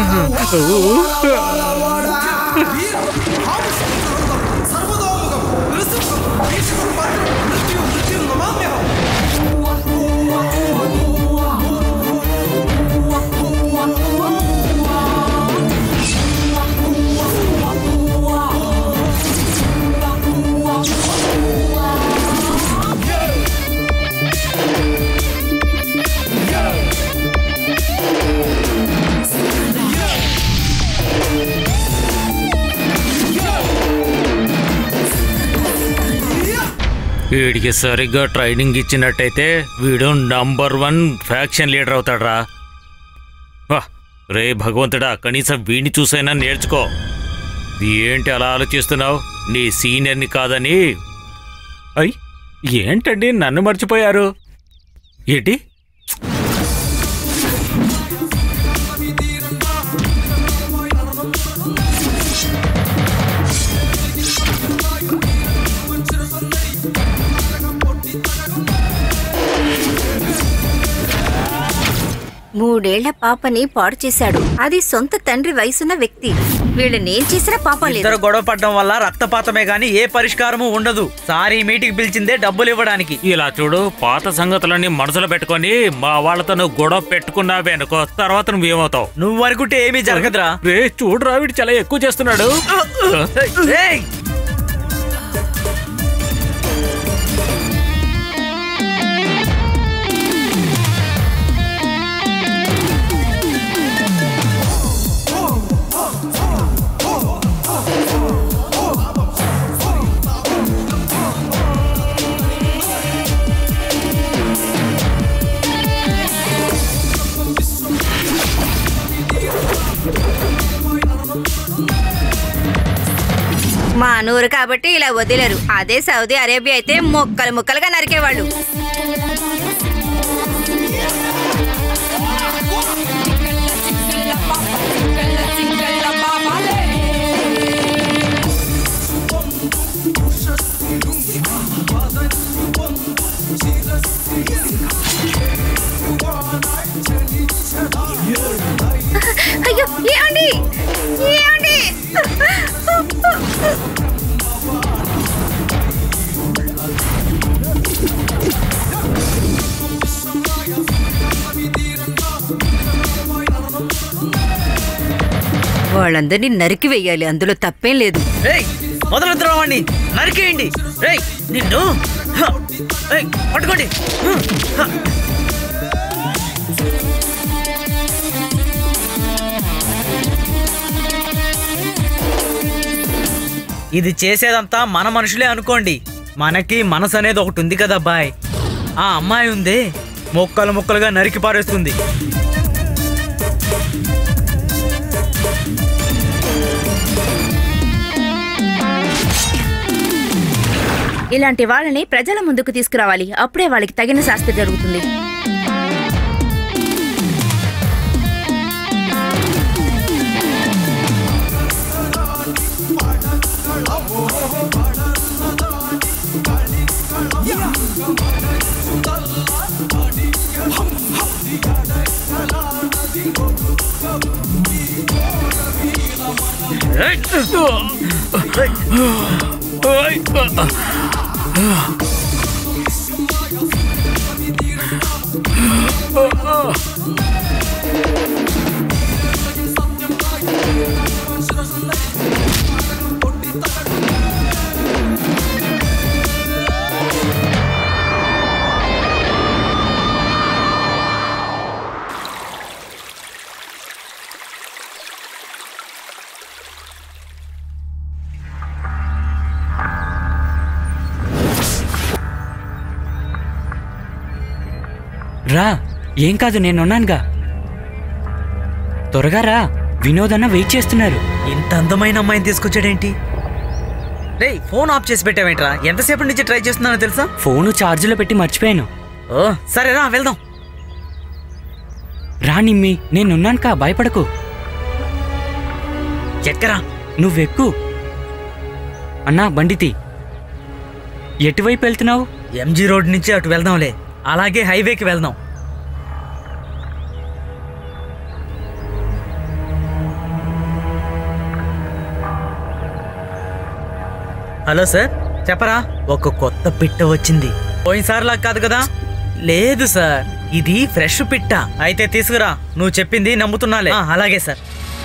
వీడికి సరిగ్గా ట్రైనింగ్ ఇచ్చినట్టయితే వీడు నంబర్ వన్ ఫ్యాక్షన్ లీడర్ అవుతాడ్రా వా రే భగవంతుడా కనీసం వీడిని చూసైనా నేర్చుకో ఏంటి అలా ఆలోచిస్తున్నావు నీ సీనియర్ని కాదని అయ్ ఏంటండి నన్ను మర్చిపోయారు ఏంటి మూడేళ్ల పాపని పాడు చేశాడు అది సొంత తండ్రి వయసున్న వ్యక్తి వీళ్ళనేం చేసినా పాపం లేదు ఇద్దరు గొడవ పడడం వల్ల రక్తపాతమే గాని ఏ పరిష్కారము ఉండదు సారీ మీటింగ్ పిలిచిందే డబ్బులు ఇవ్వడానికి ఇలా చూడు పాత సంగతులన్నీ మనసులో పెట్టుకొని మా వాళ్ళతో నువ్వు గొడవ పెట్టుకున్నావే అనుకో తర్వాత నువ్వేమవుతావు నువ్వు అనుకుంటే ఏమీ జరగదురా రే చూడురా వీడు చాలా ఎక్కువ చేస్తున్నాడు ఏయ్! మా నూరు కాబట్టి ఇలా వదిలేరు అదే సౌదీ అరేబియా అయితే ముక్కలు ముక్కలుగా నరికేవాళ్ళు అయ్యో ఏమండి ఏమండి వాళ్ళందరినీ నరికి వెయ్యాలి అందులో తప్పేం లేదు ఏయ్ మొదలెత్తురా వాణ్ణి నరికేయండి ఏయ్ నిన్ను హ! ఏయ్ పట్టుకోండి హ! హ! ఇది చేసేదంతా మన మనుషులే అనుకోండి మనకి మనసు అనేది ఒకటి ఉంది కదా అబ్బాయ్ ఆ అమ్మాయి ఉందే మొక్కలు మొక్కలుగా నరికి పారేస్తుంది ఇలాంటి వాళ్ళని ప్రజల ముందుకు తీసుకురావాలి అప్పుడే వాళ్ళకి తగిన శాస్తి జరుగుతుంది రా ఏం కాదు నేనున్నానుగా త్వరగా రా వినోద్ అన్న వెయిట్ చేస్తున్నారు ఇంత అందమైన అమ్మాయిని తీసుకొచ్చాడేంటి రే ఫోన్ ఆఫ్ చేసి పెట్టావేంట్రా ఎంతసేపటి నుంచి ట్రై చేస్తున్నానో తెలుసా ఫోను ఛార్జీలో పెట్టి మర్చిపోయాను ఓ సరే రా వెళ్దాం రా నిమ్మి నేనున్నాను కా భయపడకు ఎక్కరా నువ్వెక్కు అన్నా బండితి ఎటువైపు వెళ్తున్నావు ఎంజీ రోడ్ నుంచి అటు వెళ్దాంలే అలాగే హైవేకి వెళ్దాం హలో సార్ చెప్పరా ఒక కొత్త పిట్ట వచ్చింది పోయినసారిలా కాదు కదా లేదు సార్ ఇది ఫ్రెష్ పిట్ట అయితే తీసుకురా నువ్వు చెప్పింది నమ్ముతున్నాలే ఆ, అలాగే సార్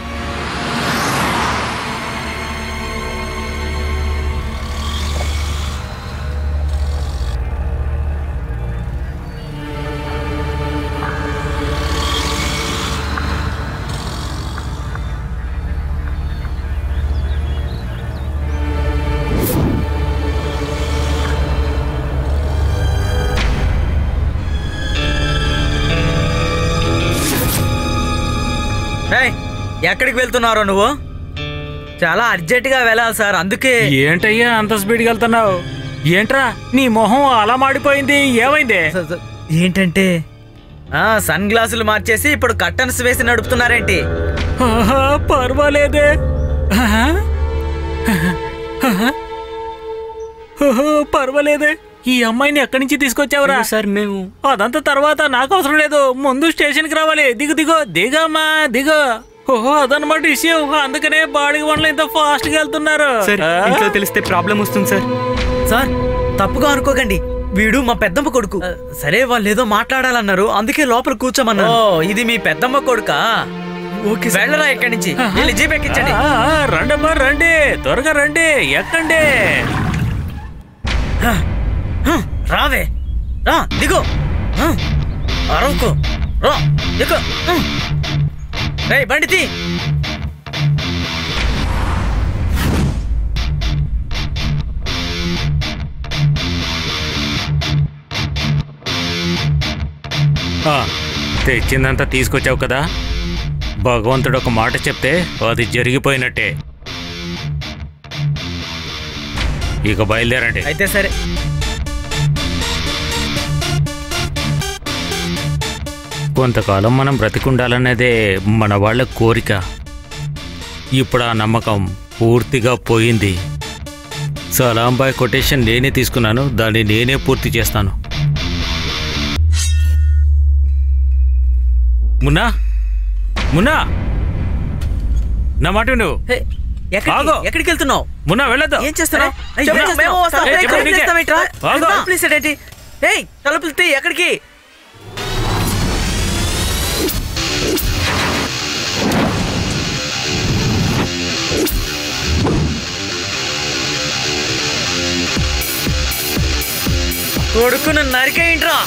ఏయ్, ఎక్కడికి వెళ్తున్నారో నువ్వు చాలా అర్జెంటుగా వెళ్ళాలి సార్ అందుకే ఏంటయ్యా అంత స్పీడ్కి వెళ్తున్నావు ఏంట్రా నీ మొహం అలా మాడిపోయింది ఏమైంది స- స- ఏంటంటే ఆ సన్ గ్లాసులు మార్చేసి ఇప్పుడు కట్టన్స్ వేసి నడుపుతున్నారేంటి ఆహా, పర్వాలేదే ఆహా. ఆహా. ఓహో, పర్వాలేదే ఈ అమ్మాయిని ఎక్కడి నుంచి తీసుకొచ్చావురా సార్ మేము అదంతా తర్వాత నాకు అవసరం లేదు ముందు స్టేషన్కి రావాలి దిగు దిగు దిగమ్మా దిగు ఓహో అదనమాట విషయం అందుకనే బాడీ వన్లు ఇంత ఫాస్ట్ గా వెళ్తున్నారు సార్ ఆ? ఇంట్లో తెలిస్తే ప్రాబ్లం వస్తుంది సార్ సార్ తప్పుగా అనుకోకండి వీడు మా పెద్దమ్మ కొడుకు ఆ, సరే వాళ్ళు ఏదో మాట్లాడాలన్నారు అందుకే లోపల కూర్చోమన్నారు ఓ ఇది మీ పెద్దమ్మ కొడుకా ఓకే వెళ్ళరా ఇక్కడి నుంచి వెళ్ళి జీప్ ఎక్కించండి ఆ, ఆ, రండమ్మా రండి త్వరగా రండి ఎక్కండి హ, హ, రావే రా దిగు హ, అరవకు రా దిగు హ. రేయ్ బండి తీ ఆ, తెచ్చిందంతా తీసుకొచ్చావు కదా భగవంతుడు ఒక మాట చెప్తే అది జరిగిపోయినట్టే ఇక బయలుదేరండి అయితే సరే కొంతకాలం మనం బ్రతికుండాలన్నదే మన వాళ్ళ కోరిక ఇప్పుడు ఆ నమ్మకం పూర్తిగా పోయింది సలాంబాయ్ కొటేషన్ నేనే తీసుకున్నాను దాన్ని నేనే పూర్తి చేస్తాను మున్నా మున్నా నా మాట నువ్వు హే, ఎక్కడికి ఆగు. ఎక్కడికి వెళ్తున్నావు మున్నా వెళ్ళదు ఏం చేస్తున్నావు ఏయ్, చెప్పు, ఏం మేము వస్తాం. ఏయ్, ఏయ్, చెప్పు, తలుపులు నీకే. తీస్తావేంట్రా? ఆగు. తలుపులు తీసాడేంటి? ఏయ్ తలుపులు తీ ఎక్కడికి కొడుకును నరికేయంట్రా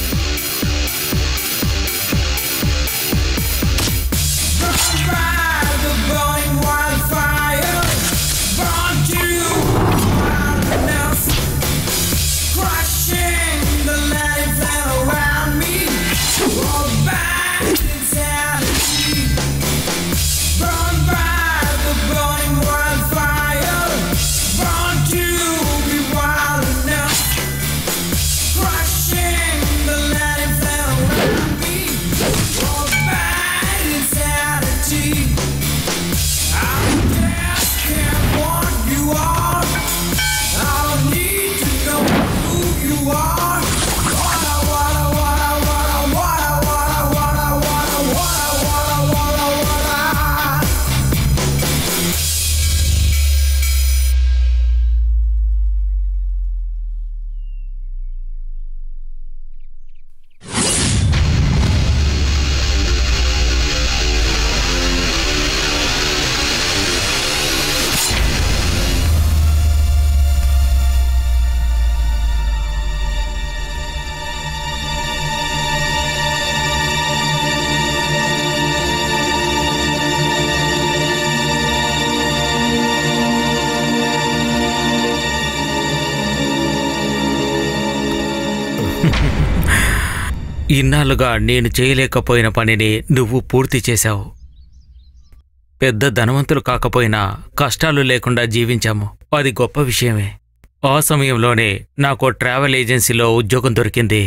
ఇన్నాళ్ళుగా నేను చేయలేకపోయిన పనిని నువ్వు పూర్తి చేశావు పెద్ద ధనవంతులు కాకపోయినా కష్టాలు లేకుండా జీవించాము అది గొప్ప విషయమే ఆ సమయంలోనే నాకు ట్రావెల్ ఏజెన్సీలో ఉద్యోగం దొరికింది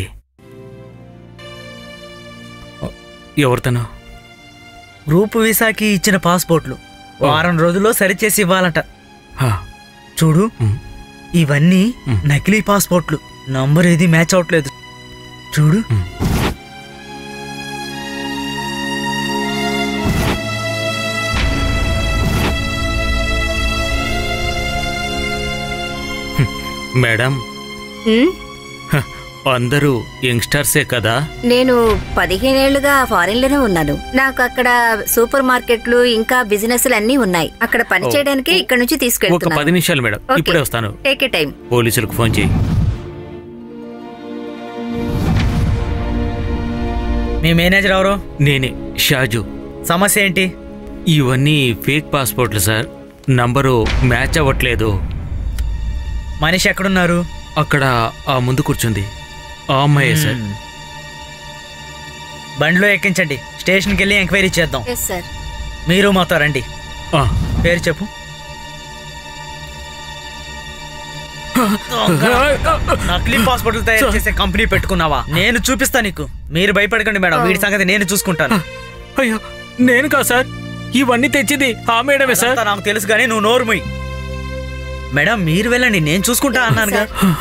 ఎవరితను గ్రూప్ వీసాకి ఇచ్చిన పాస్పోర్ట్లు వారం రోజుల్లో సరిచేసి ఇవ్వాలంట హా, చూడు ఉమ్. ఇవన్నీ మ్. నకిలీ పాస్పోర్ట్లు నంబర్ ఏది మ్యాచ్ అవట్లేదు చూడు మేడం ఉమ్, హ, అందరూ యంగ్స్టర్సే కదా నేను పదిహేనేళ్లుగా ఫారెన్ లోనే ఉన్నాను నాకు అక్కడ సూపర్ మార్కెట్లు ఇంకా బిజినెస్లు అన్నీ ఉన్నాయి అక్కడ పని చేయడానికి ఇక్కడ నుంచి ఒక పది తీసుకెళ్తున్నాను నిమిషాలు మేడం ఓకే. ఇప్పుడే వస్తాను టేక్ ఏ టైం పోలీసులకు ఫోన్ చేయి మీ మేనేజర్ ఎవరు నేనే షాజు సమస్య ఏంటి ఇవన్నీ ఫేక్ పాస్పోర్ట్లు సార్ నంబరు మ్యాచ్ అవ్వట్లేదు మనిషి ఎక్కడున్నారు అక్కడ ఆ ముందు కూర్చుంది ఆ అమ్మాయే సార్ మ్మ్. బండిలో ఎక్కించండి స్టేషన్కి వెళ్ళి ఎంక్వైరీ చేద్దాం ఎస్ సార్ మీరు మాతో రండి ఆ, పేరు చెప్పు నకిలీ పాస్పోర్ట్లు తయారు చేసే కంపెనీ పెట్టుకున్నావా నేను చూపిస్తా నీకు మీరు భయపడకండి మేడం వీడి సంగతి నేను చూసుకుంటాను అయ్యో నేను కాదు సార్ ఇవన్నీ తెచ్చింది ఆ మేడమే సార్ అదంతా నాకు తెలుసు కానీ నువ్వు నోరు మూయ్. మేడం మీరు వెళ్ళండి నేను చూసుకుంటా అన్నానుగా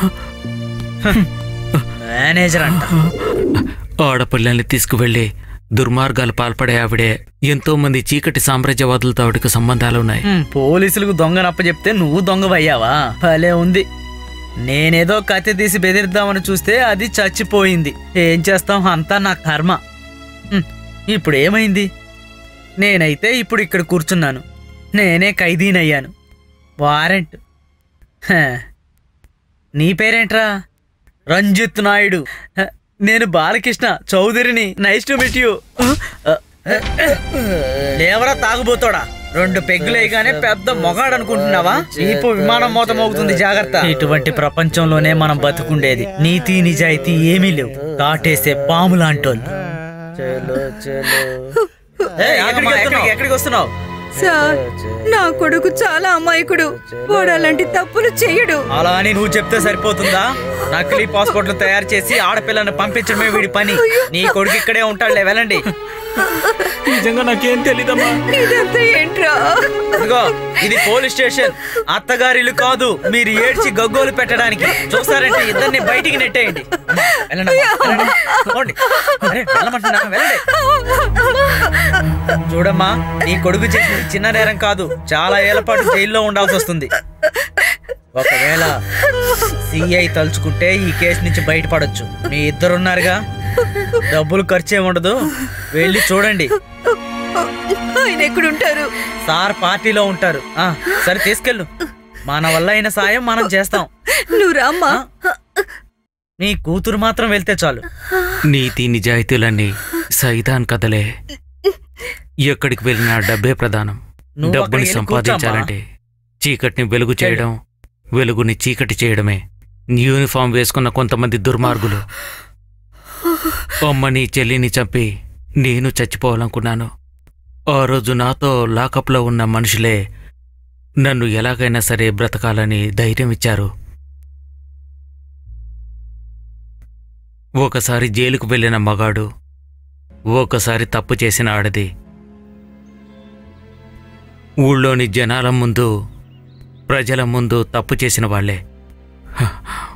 మేనేజర్ అంట ఆడపిల్లల్ని తీసుకువెళ్ళి దుర్మార్గాలు పాల్పడే ఆవిడే ఎంతో మంది చీకటి సామ్రాజ్యవాదులతో ఆవిడకి సంబంధాలున్నాయి హ్మ్, పోలీసులకు దొంగనప్ప చెప్తే నువ్వు దొంగవయ్యావా భలే ఉంది నేనేదో కత్తి తీసి బెదిరిద్దామని చూస్తే అది చచ్చిపోయింది ఏం చేస్తాం అంతా నా కర్మ హ్మ్, ఇప్పుడు ఏమైంది నేనైతే ఇప్పుడు ఇక్కడ కూర్చున్నాను నేనే ఖైదీనయ్యాను వారెంట్ హ, నీ పేరేంట్రా రంజిత్ నాయుడు హ, నేను బాలకృష్ణ చౌదరిని నైస్ టు మీట్ యూ లేవరా తాగుబోతాడా రెండు పెగ్గులేయగానే పెద్ద మొగాడు అనుకుంటున్నావా ఈపు విమానం మోత మోగుతుంది జాగ్రత్త ఇటువంటి ప్రపంచంలోనే మనం బతుకుండేది నీతి నిజాయితీ ఏమీ లేవు కాటేసే పాము లాంటోళ్ళు ఏయ్, ఎక్కడికి వెళ్తున్నావ్? ఎక్కడికి వస్తున్నావు సార్ నా కొడుకు చాలా అమాయకుడు వాడు అలాంటి తప్పులు చెయ్యడు అలా అని నువ్వు చెప్తే సరిపోతుందా నకిలీ పాస్పోర్ట్లు తయారు చేసి ఆడపిల్లని పంపించడమే వీడి పని నీ కొడుకు ఇక్కడే ఉంటాడులే వెళ్ళండి నిజంగా నాకేం తెలీదమ్మా ఇదంతా ఏంట్రా ఇదిగో ఇది పోలీస్ స్టేషన్ అత్తగారిల్లు కాదు మీరు ఏడ్చి గగ్గోలు పెట్టడానికి చూసారంటే ఇద్దరిని బయటికి నెట్టేయండి అమ్మా, వెళ్ళండి అమ్మా, వెళ్ళండి. పోండి. అరే, వెళ్ళమంటున్నా, వెళ్ళండి చూడమ్మా నీ కొడుకు చేసింది చిన్న నేరం కాదు చాలా ఏళ్ల పాటు జైల్లో ఉండాల్సి వస్తుంది ఒకవేళ సిఐ తలుచుకుంటే ఈ కేసు నుంచి బయటపడొచ్చు మీ ఇద్దరున్నారుగా డబ్బులు ఖర్చు ఏమి ఉండదు వెళ్ళి చూడండి ఆయన ఎక్కడుంటారు సార్ పార్టీలో ఉంటారు ఆ సరే తీసుకెళ్ళు మన వల్ల అయిన సాయం మనం చేస్తాం నువ్వు రామ్మా నీ కూతురు మాత్రం వెళ్తే చాలు నీతి నిజాయితీలన్నీ సైదాన్ కథలే ఎక్కడికి వెళ్ళినా డబ్బే ప్రధానం నువ్వు డబ్బుని అక్కడికి వెళ్ళి సంపాదించాలంటే చీకటిని వెలుగు చేయడం వెలుగుని చీకటి చేయడమే యూనిఫామ్ వేసుకున్న కొంతమంది దుర్మార్గులు అమ్మని చెల్లిని చంపి నేను చచ్చిపోవాలనుకున్నాను ఆ రోజు నాతో లాకప్లో ఉన్న మనుషులే నన్ను ఎలాగైనా సరే బ్రతకాలని ధైర్యం ఇచ్చారు ఒకసారి జైలుకు వెళ్ళిన మగాడు ఒకసారి తప్పు చేసిన ఆడది ఊళ్ళోని జనాల ముందు ప్రజల ముందు తప్పు చేసిన వాళ్ళే హ.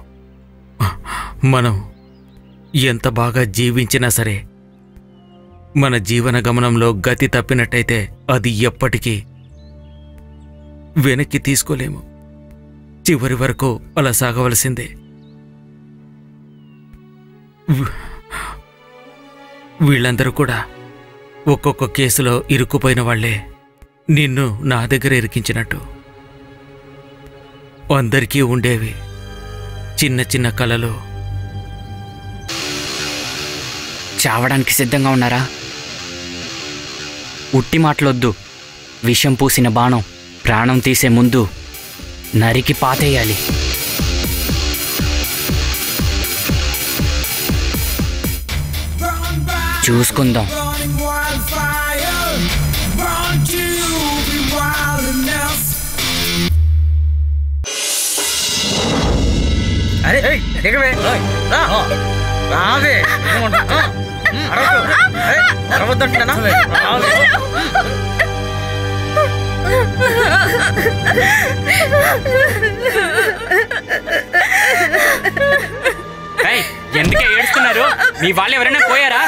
మనం ఎంత బాగా జీవించినా సరే మన జీవన గమనంలో గతి తప్పినట్టయితే అది ఎప్పటికీ వెనక్కి తీసుకోలేము చివరి వరకు అలా సాగవలసిందే వీ- వీళ్ళందరూ కూడా ఒక్కొక్క కేసులో ఇరుక్కుపోయిన వాళ్ళే నిన్ను నా దగ్గర ఇరికించినట్టు అందరికీ ఉండేవి చిన్న చిన్న కలలు చావడానికి సిద్ధంగా ఉన్నారా ఉట్టి మాటలొద్దు విషం పూసిన బాణం ప్రాణం తీసే ముందు నరికి పాతేయాలి చూసుకుందాం అరే ఏయ్, దిగవే. ఏయ్, రా. రావే. ఏమంటా? ఆ, ఉమ్, అరవకు. ఏయ్, అరవద్దంటున్నానా? రావే. ఏయ్, ఎందుకే ఏడుస్తున్నారు మీ వాళ్ళు ఎవరైనా పోయారా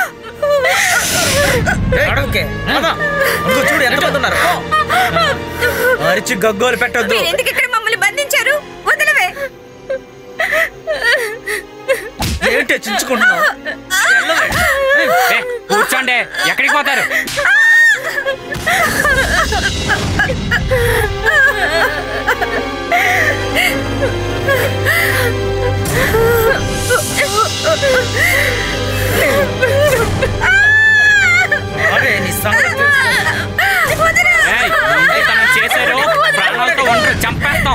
ఏయ్, అడగకే. పద. అదిగో చూడు ఎంత మంది ఉన్నారు పో. అరిచి గగ్గోలు పెట్టొద్దు మీరు ఎందుకు ఇక్కడ మమ్మల్ని బంధించారు వదిలవే ఏంటే చించుకుంటున్నావు వెళ్ళవే. ఏ, కూర్చోండి ఎక్కడికి పోతారు అరే నీ సంగతి తెలుసు. ఏయ్, మొండితనం చేశారు ప్రాణాలతో ఉండరు చంపేస్తాం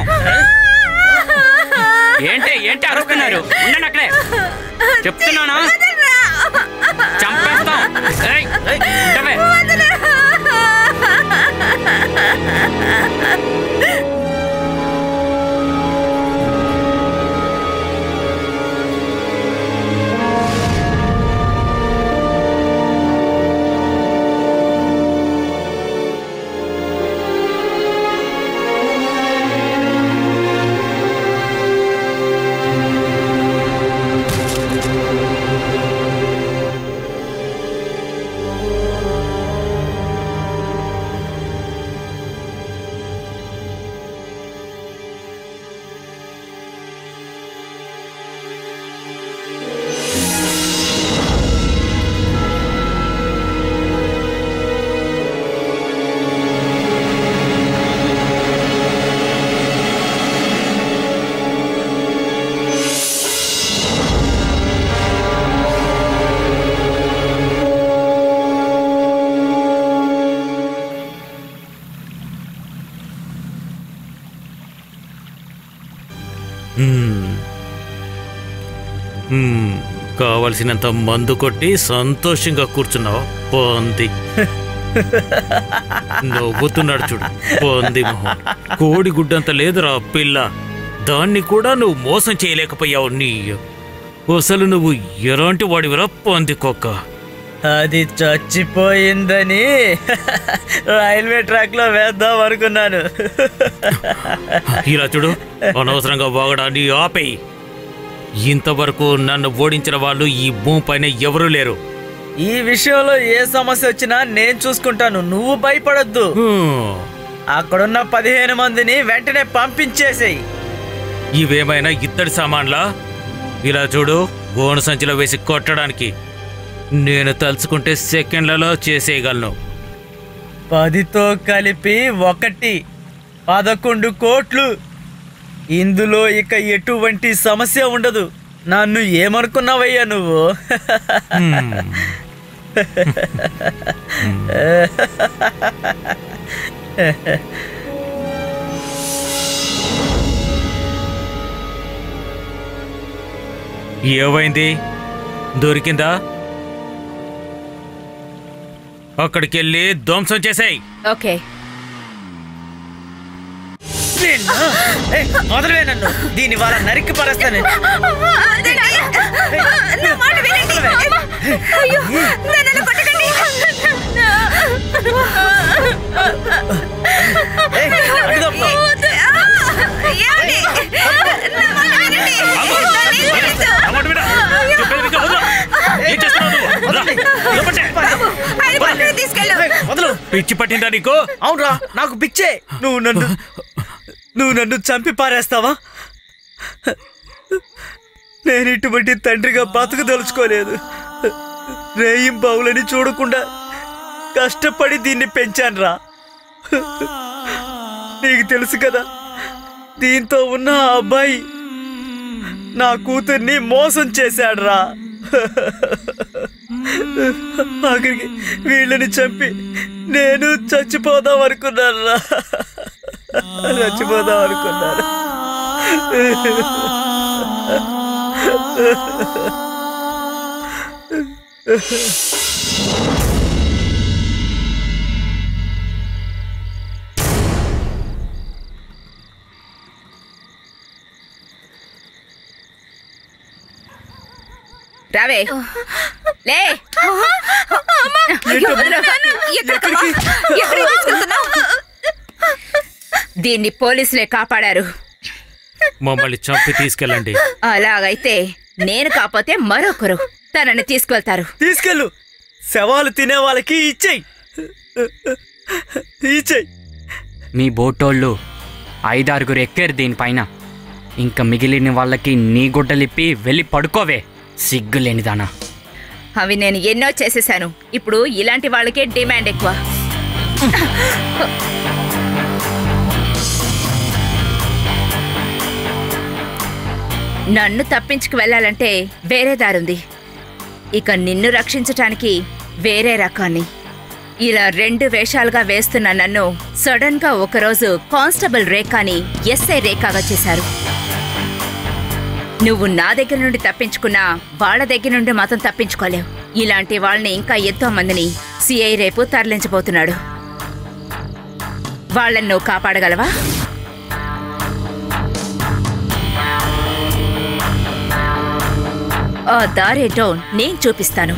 ఏంటి ఏంటి అరుస్తున్నారు ఉండండి అక్కడే చెప్తున్నానా చంపేస్తాం ఏయ్, ఏయ్, ఉండవే. మ్మ్. మ్మ్. కావలసినంత మందు కొట్టి సంతోషంగా కూర్చున్నావు పోంది నవ్వుతున్నాడు చూడు పోంది మొహం కోడి గుడ్డంత లేదురా పిల్ల దాన్ని కూడా నువ్వు మోసం చేయలేకపోయావు నీ అసలు నువ్వు ఎలాంటి వాడివిరా పొంది కుక్క అది చచ్చిపోయిందని రైల్వే ట్రాక్ లో వేద్దాం అనుకున్నాను ఇలా చూడు అనవసరంగా వాగడాన్ని ఆపేయి ఇంతవరకు నన్ను ఓడించిన వాళ్ళు ఈ భూమిపైన ఎవరూ లేరు ఈ విషయంలో ఏ సమస్య వచ్చినా నేను చూసుకుంటాను నువ్వు భయపడొద్దు హ్మ్. అక్కడున్న పదిహేను మందిని వెంటనే పంపించేసేయి ఇవేమైనా ఇత్తడి సామాన్లా ఇలా చూడు గోను సంచిలో వేసి కొట్టడానికి నేను తలుచుకుంటే సెకండ్లలో చేసేయగలను పదితో కలిపి ఒకటి పదకొండు కోట్లు ఇందులో ఇక ఎటువంటి సమస్య ఉండదు నన్ను ఏమనుకున్నావయ్యా నువ్వు హ్మ్. ఏమైంది దొరికిందా అక్కడికెళ్ళి ధ్వంసం చేసాయి ఓకే నిన్ను? ఏయ్, వదలవే నన్ను దీని వాళ్ళ నరికి పరేస్తాను ఏయ్, అటు తప్పు. అమ్మడు విడా. చెప్పేది వింటే వదలు. ఏం చేస్తున్నావు నువ్వు? రా, లోపటే. ఏయ్, వదలు పిచ్చి పట్టిందా నీకు అవునరా నాకు పిచ్చే నువ్వు నన్ను నువ్వు నన్ను చంపి పారేస్తావా నేను ఇటువంటి తండ్రిగా బతకదలుచుకోలేదు రేయిం బావులని చూడకుండా కష్టపడి దీన్ని పెంచానురా నీకు తెలుసు కదా దీంతో ఉన్న ఆ అబ్బాయి నా కూతుర్ని మోసం చేశాడురా ఆఖరికి వీళ్ళని చంపి నేను చచ్చిపోదాం అనుకున్నాను చచ్చిపోదాం అనుకున్నాను రావే లే దీన్ని పోలీసులే కాపాడారు మమ్మల్ని చంపి తీసుకెళ్ళండి అలాగైతే నేను కాకపోతే మరొకరు తనని తీసుకువెళ్తారు తీసుకెళ్ళు శవాలు తినే వాళ్ళకి ఇచ్చేయి ఇచ్చేయి మీ బోటోళ్ళు ఐదారుగురు ఎక్కారు దీనిపైన ఇంకా మిగిలిన వాళ్ళకి నీ గుడ్డలిప్పి వెళ్ళి పడుకోవే సిగ్గులేనిదానా అవి నేను ఎన్నో చేసేశాను ఇప్పుడు ఇలాంటి వాళ్ళకే డిమాండ్ ఎక్కువ నన్ను తప్పించుకు వెళ్ళాలంటే వేరే దారుంది ఇక నిన్ను రక్షించటానికి వేరే రకాన్ని ఇలా రెండు వేషాలుగా వేస్తున్న నన్ను సడన్ గా ఒకరోజు కానిస్టేబుల్ రేఖాని ఎస్ఐ రేఖాగా చేశారు నువ్వు నా దగ్గర నుండి తప్పించుకున్నా వాళ్ళ దగ్గర నుండి మాత్రం తప్పించుకోలేవు ఇలాంటి వాళ్ళని ఇంకా ఎంతో మందిని సిఐ రేపు తరలించబోతున్నాడు వాళ్ళని నువ్వు కాపాడగలవా ఆ దారేటో నేను చూపిస్తాను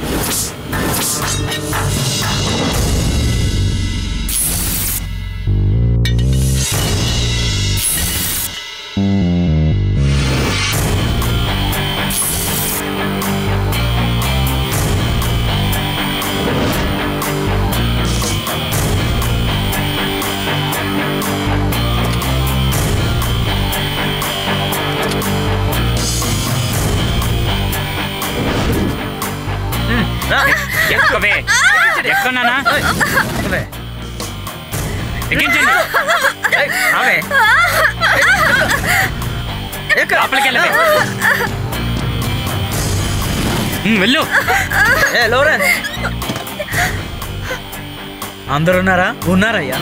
ఎక్కవే ఎక్కనానా ఎక్కించండి లోపలికి వెళ్ళవే. ఉమ్, వెళ్ళు ఏ లోరెన్ అందరు ఉన్నారా ఉన్నారయ్యా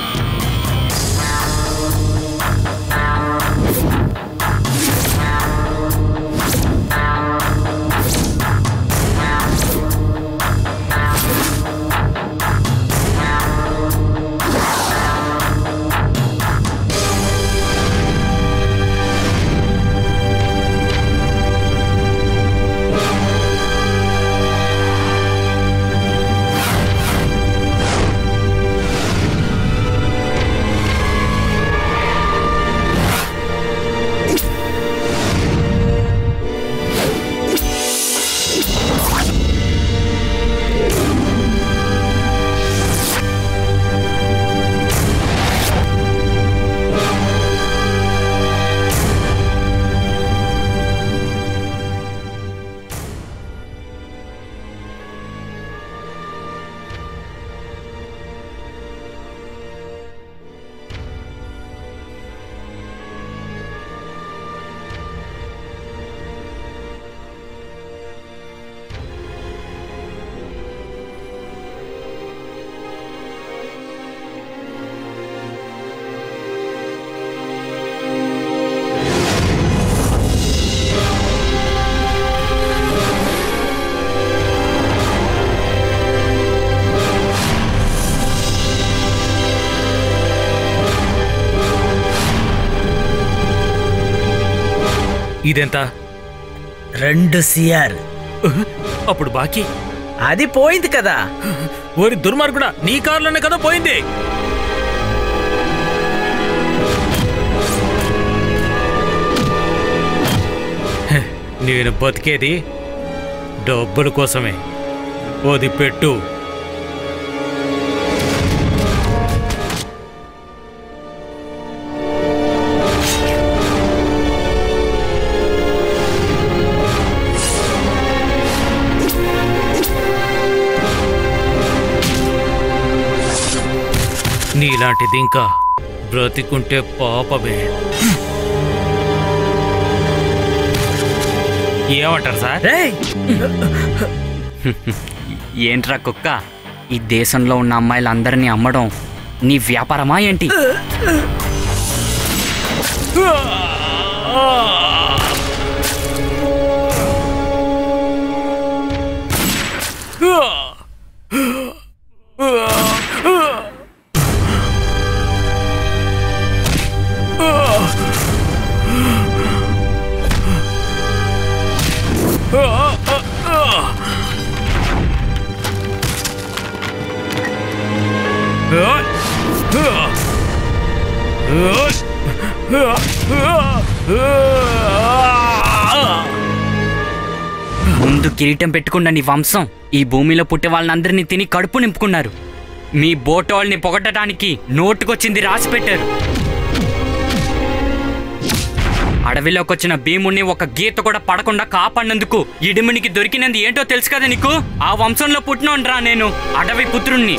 ఇదెంత రెండు సిఆర్ అప్పుడు బాకీ అది పోయింది కదా ఓరి దుర్మార్గుడా నీ కారులోనే కదా పోయింది హె, నేను బతికేది డబ్బుల కోసమే ఓది పెట్టు నీలాంటిది ఇంకా బ్రతికుంటే పాపమే ఏమంటారు సార్ రేయ్ ఏంట్రా కుక్క ఈ దేశంలో ఉన్న అమ్మాయిలందరినీ అమ్మడం నీ వ్యాపారమా ఏంటి ముందు కిరీటం పెట్టుకున్న నీ వంశం ఈ భూమిలో పుట్టే వాళ్ళందరినీ తిని కడుపు నింపుకున్నారు మీ బోటోల్ని పొగట్టడానికి నోటుకొచ్చింది రాసి పెట్టారు అడవిలోకి వచ్చిన భీముణ్ణి ఒక గీత కూడా పడకుండా కాపాడినందుకు ఇడిమునికి దొరికినది ఏంటో తెలుసు కదా నీకు ఆ వంశంలో పుట్టినోండ్రా నేను అడవి పుత్రుణ్ణి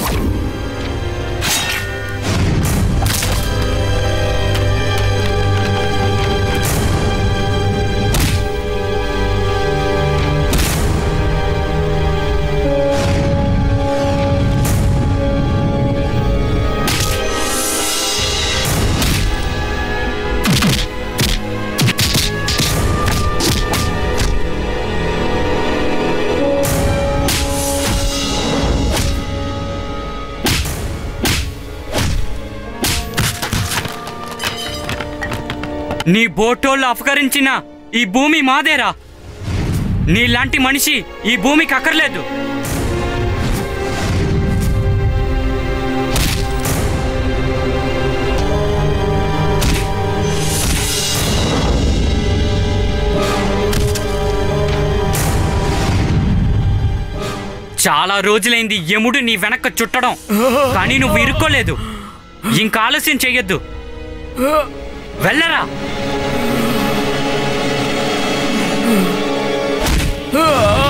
నీ బోటోళ్ళు అపహరించిన ఈ భూమి మాదేరా నీలాంటి మనిషి ఈ భూమికి అక్కర్లేదు చాలా రోజులైంది యముడు నీ వెనక చుట్టడం కానీ నువ్వు ఇరుక్కోలేదు ఇంకా ఆలస్యం చెయ్యొద్దు వెళ్ళరా ఆ